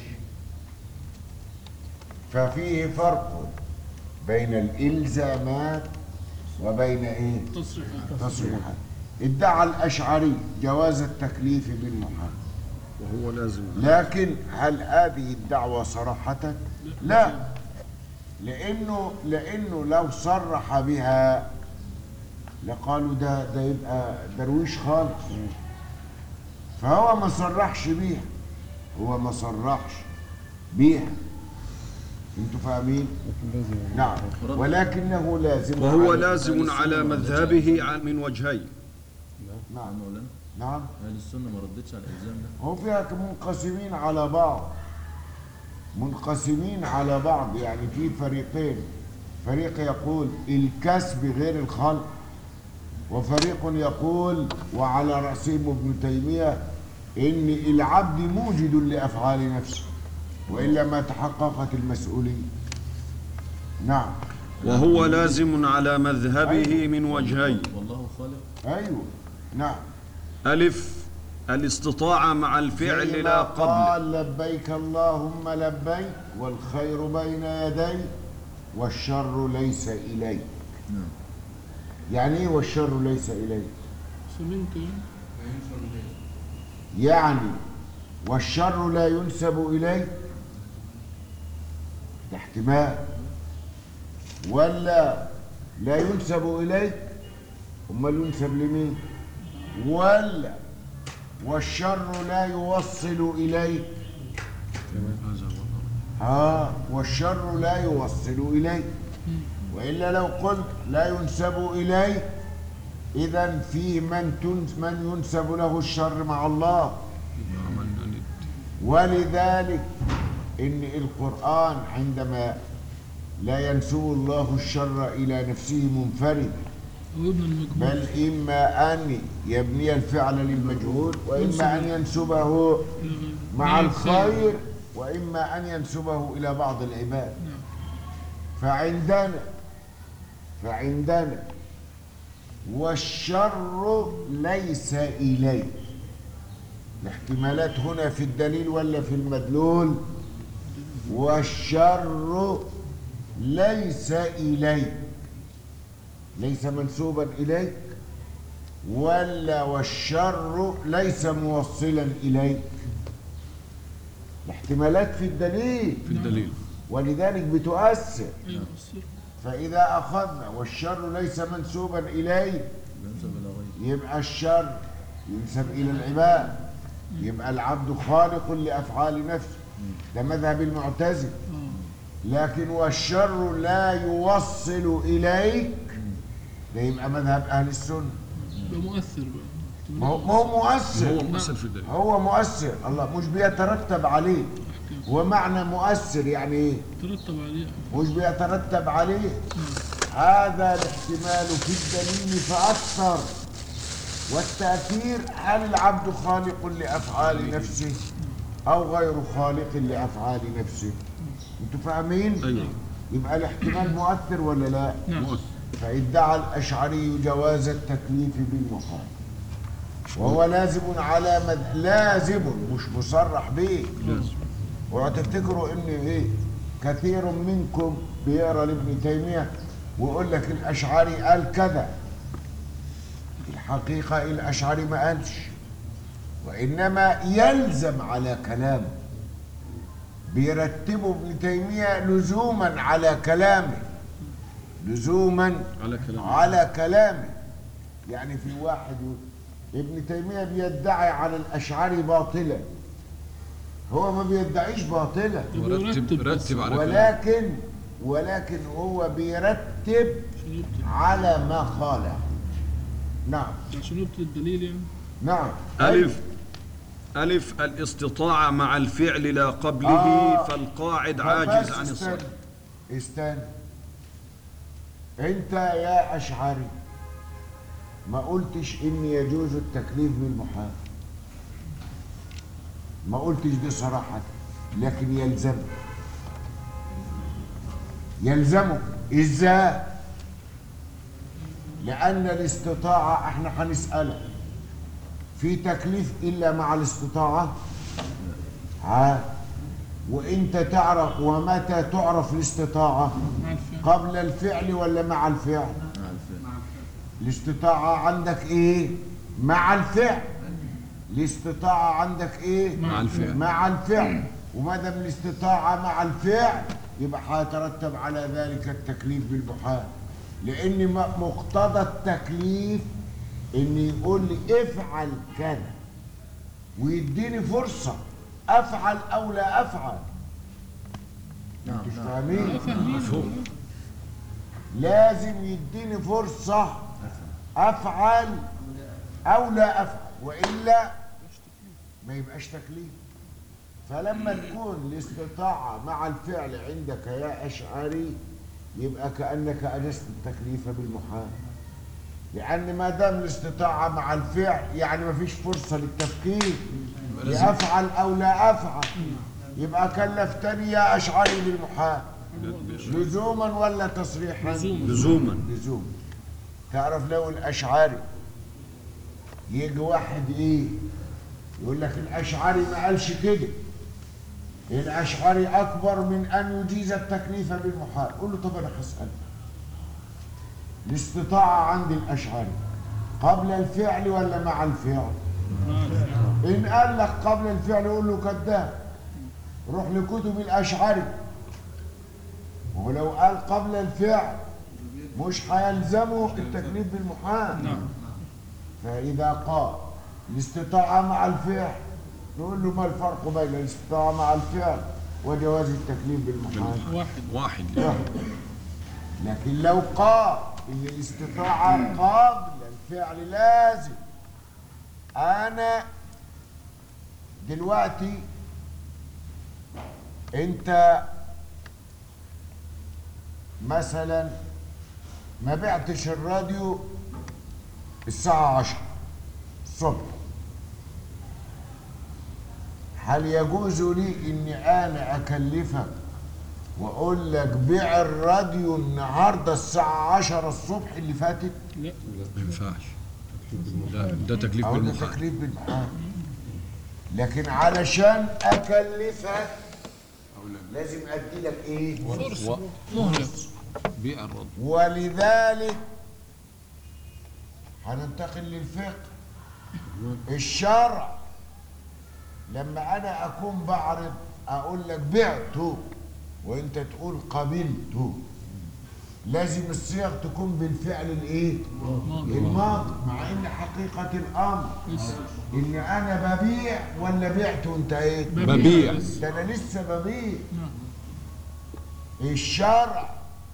ففيه فرق بين الالزامات وبين ايه تصريحات تصريحات ادعى الاشعري جواز التكليف بالمحال وهو لازم لكن هل هذه الدعوة صراحة؟ لا لأنه لأنه لو صرح بها لقالوا ده ده يبقى درويش خالص فهو ما صرحش بيها هو ما صرحش بيها انتوا فاهمين؟ لكن لازم نعم ولكنه لازم وهو على- لازم على مذهبه عن- من وجهين نعم مولانا نعم اهل السنه ما ردتش على الالزام ده هم فيها منقسمين على بعض منقسمين على بعض يعني في فريقين فريق يقول الكسب غير الخلق وفريق يقول وعلى رأسهم ابن تيمية إن العبد موجد لأفعال نفسه وإلا ما تحققت المسؤولية نعم وهو لازم على مذهبه من وجهين والله خالق أيوه نعم ألف الاستطاعة مع الفعل زي ما لا قبل قال لبيك اللهم لبيك والخير بين يدي والشر ليس إليك نعم. يعني ايه والشر ليس إليك سمنت يعني يعني والشر لا ينسب إليك ده احتمال ولا لا ينسب إليك أمال ينسب لمين ولا والشر لا يوصل إليك ها والشر لا يوصل إليك وإلا لو قلت لا ينسب إليك إذا في من تنس من ينسب له الشر مع الله ولذلك إن القرآن عندما لا ينسب الله الشر إلى نفسه منفرد أو ابن المجموع بل إما أن يبني الفعل للمجهول وإما أن ينسبه مع الخير وإما أن ينسبه إلى بعض العباد نعم. فعندنا فعندنا والشر ليس إليه الاحتمالات هنا في الدليل ولا في المدلول والشر ليس إليك ليس منسوبا إليك ولا والشر ليس موصلا إليك الاحتمالات في الدليل في الدليل ولذلك بتؤثر أيوة الصر فإذا أخذنا والشر ليس منسوبا إليه ينسب الى غيره يبقى الشر ينسب إلى العباد يبقى العبد خالق لأفعال نفسه ده مذهب المعتزل آه لكن والشر لا يوصل إليك ده يبقى مذهب أهل السنة ده مؤثر بقى ما هو ما هو مؤثر هو مؤثر في الدليل هو مؤثر الله مش بيترتب عليه ومعنى مؤثر يعني ايه ترتب عليه مش بيترتب عليه هذا الاحتمال في الدليل فأكثر والتأثير هل العبد خالق لأفعال نفسه أو غير خالق لأفعال نفسه أنتوا فاهمين؟ أيوة يبقى الاحتمال مؤثر ولا لا نعم فادعى الأشعري جواز التكليف بالمحال وهو لازم على مد... لازم مش مصرح به وتفتكروا ان ايه كثير منكم بيقرا لابن تيميه ويقول لك الاشعري قال كذا الحقيقه الاشعري ما قالش وانما يلزم على كلامه بيرتبه ابن تيميه لزوما على كلامه لزوما على كلام على كلامه يعني في واحد يقول ابن تيمية بيدعي على الأشعري باطلا هو ما بيدعيش باطلا ورتب رتب على كلام ولكن ولكن هو بيرتب عشان يبطل على ما خالف نعم عشان يبطل الدليل يعني نعم ألف ألف الاستطاعة مع الفعل لا قبله آه. فالقاعد بس عاجز عن استنى الصلاة استنى انت يا اشعري ما قلتش ان يجوز التكليف بالمحال ما قلتش دي صراحة لكن يلزم يلزمك ازاي لان الاستطاعة احنا هنسألك في تكليف الا مع الاستطاعة ها وانت تعرف ومتى تعرف الاستطاعة مع الفعل قبل الفعل ولا مع الفعل مع الفعل الاستطاعة عندك ايه مع الفعل الاستطاعة عندك ايه مع الفعل. مع الفعل وما دام الاستطاعة مع الفعل يبقى هيترتب على ذلك التكليف بالمحال لان م- مقتضى التكليف ان يقول لي افعل كذا ويديني فرصة افعل او لا افعل نعم مش نعم فاهمين مفهوم لازم يديني فرصة أفعل أو لا أفعل وإلا ما يبقاش تكليف فلما تكون الاستطاعة مع الفعل عندك يا أشعري يبقى كأنك أجزت التكليف بالمحال لأن ما دام الاستطاعة مع الفعل يعني ما فيش فرصة للتفكير لأفعل أو لا أفعل يبقى كلفتني يا أشعري بالمحال لزوما ولا تصريحا لزوما لزوما تعرف لو الاشعري يجي واحد ايه يقول لك الاشعري ما قالش كده الاشعري اكبر من ان يجيز التكليف بالمحال قول له طب انا هسالك الاستطاعه عند الاشعري قبل الفعل ولا مع الفعل ان قال لك قبل الفعل قول له كذاب روح لكتب الاشعري ولو قال قبل الفعل مش هيلزمه التكليف بالمحال نعم فإذا قال الاستطاعة مع الفعل نقول له ما الفرق بين الاستطاعة مع الفعل وجواز التكليف بالمحال واحد واحد لكن لو قال ان الاستطاعة قبل الفعل لازم انا دلوقتي انت مثلا ما بعتش الراديو الساعة عشرة الصبح هل يجوز لي اني انا اكلفك واقول لك بيع الراديو النهارده الساعة عشرة الصبح اللي فاتت لا ما ينفعش لا ده تكليف او ده بالمحال تكليف بالمحال لكن علشان اكلفك لازم ادي لك ايه فرصة مهلة بيع الرد ولذلك هننتقل للفقه الشرع لما انا اكون بعرض اقول لك بعته وانت تقول قبلته لازم الصيغ تكون بالفعل الايه الماضي مع ان حقيقه الامر ان انا ببيع ولا بعت وانت ايه ببيع ده انا لسه ببيع الشرع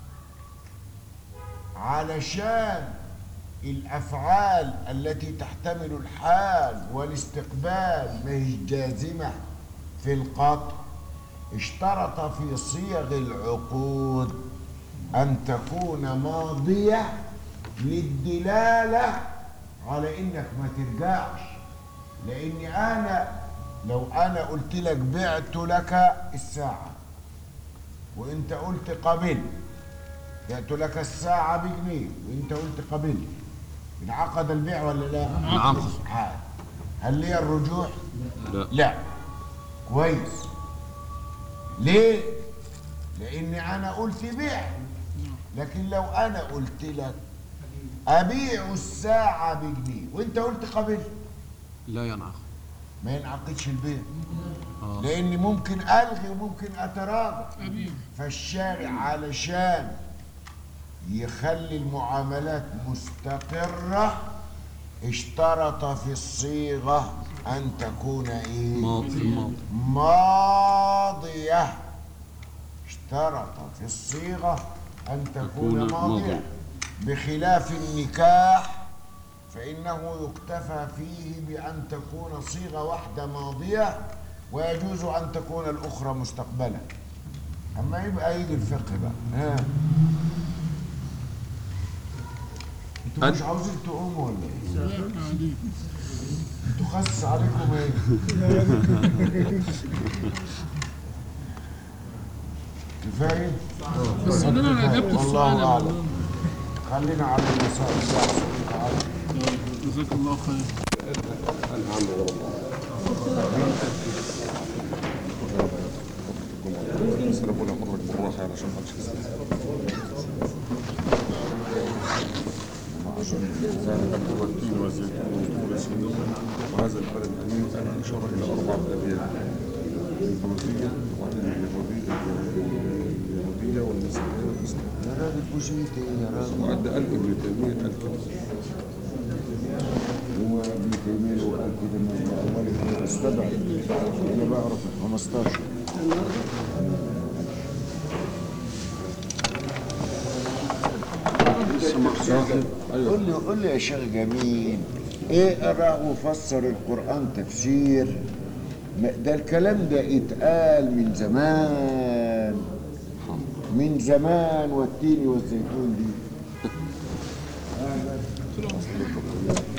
علشان الافعال التي تحتمل الحال والاستقبال ما هي جازمه في القطع اشترط في صيغ العقود ان تكون ماضيه للدلاله على انك ما ترجعش لاني انا لو انا قلت لك بعت لك الساعه وانت قلت قبل يأتوا لك الساعة بجنيه وانت قلت قبل انعقد البيع ولا لا؟ انعقد. عاد. هل لي الرجوع؟ لا. لا كويس ليه؟ لأني أنا قلت بيع لكن لو أنا قلت لك أبيع الساعة بجنيه وأنت قلت قبل لا ينعقد ما ينعقدش البيع آه. لأني ممكن ألغي وممكن أتراجع أبيع فالشارع علشان يخلي المعاملات مستقرة اشترط في الصيغة أن تكون إيه؟ ماضي في الماضي ماضية اشترط في الصيغة أن تكون تكون ماضية ماضية. بخلاف النكاح فإنه يكتفى فيه بأن تكون صيغة واحدة ماضية ويجوز أن تكون الأخرى مستقبلا أما يبقى يجي الفقه بقى ها انتوا مش عاوزين تقوموا ولا ايه؟ انتوا خس عليكم ايه؟ كفايه؟ بس انا انا اجبت السؤال والله يا اعلم مولانا. خلينا على المسائل الساعه تعالى جزاك الله خير سلمونا مرة بالراحة علشان ما حدش والتين والزيتون وطول سنين وهذا البلد الأمين أن أشار إلى أربعة أبيات البوذية وبعدين اليهودية اليهودية والمسيحية والإسلام يا راجل بوشيت ايه يا راجل وعد قال ابن تيمية قال كده هو ابن تيميه هو قال كده من اول استبعد انا بعرف ال 15 قول لي قول لي يا شيخ جميل ايه قرأ وفسر القرآن تفسير ما- ده الكلام ده اتقال من زمان من زمان والتين والزيتون دي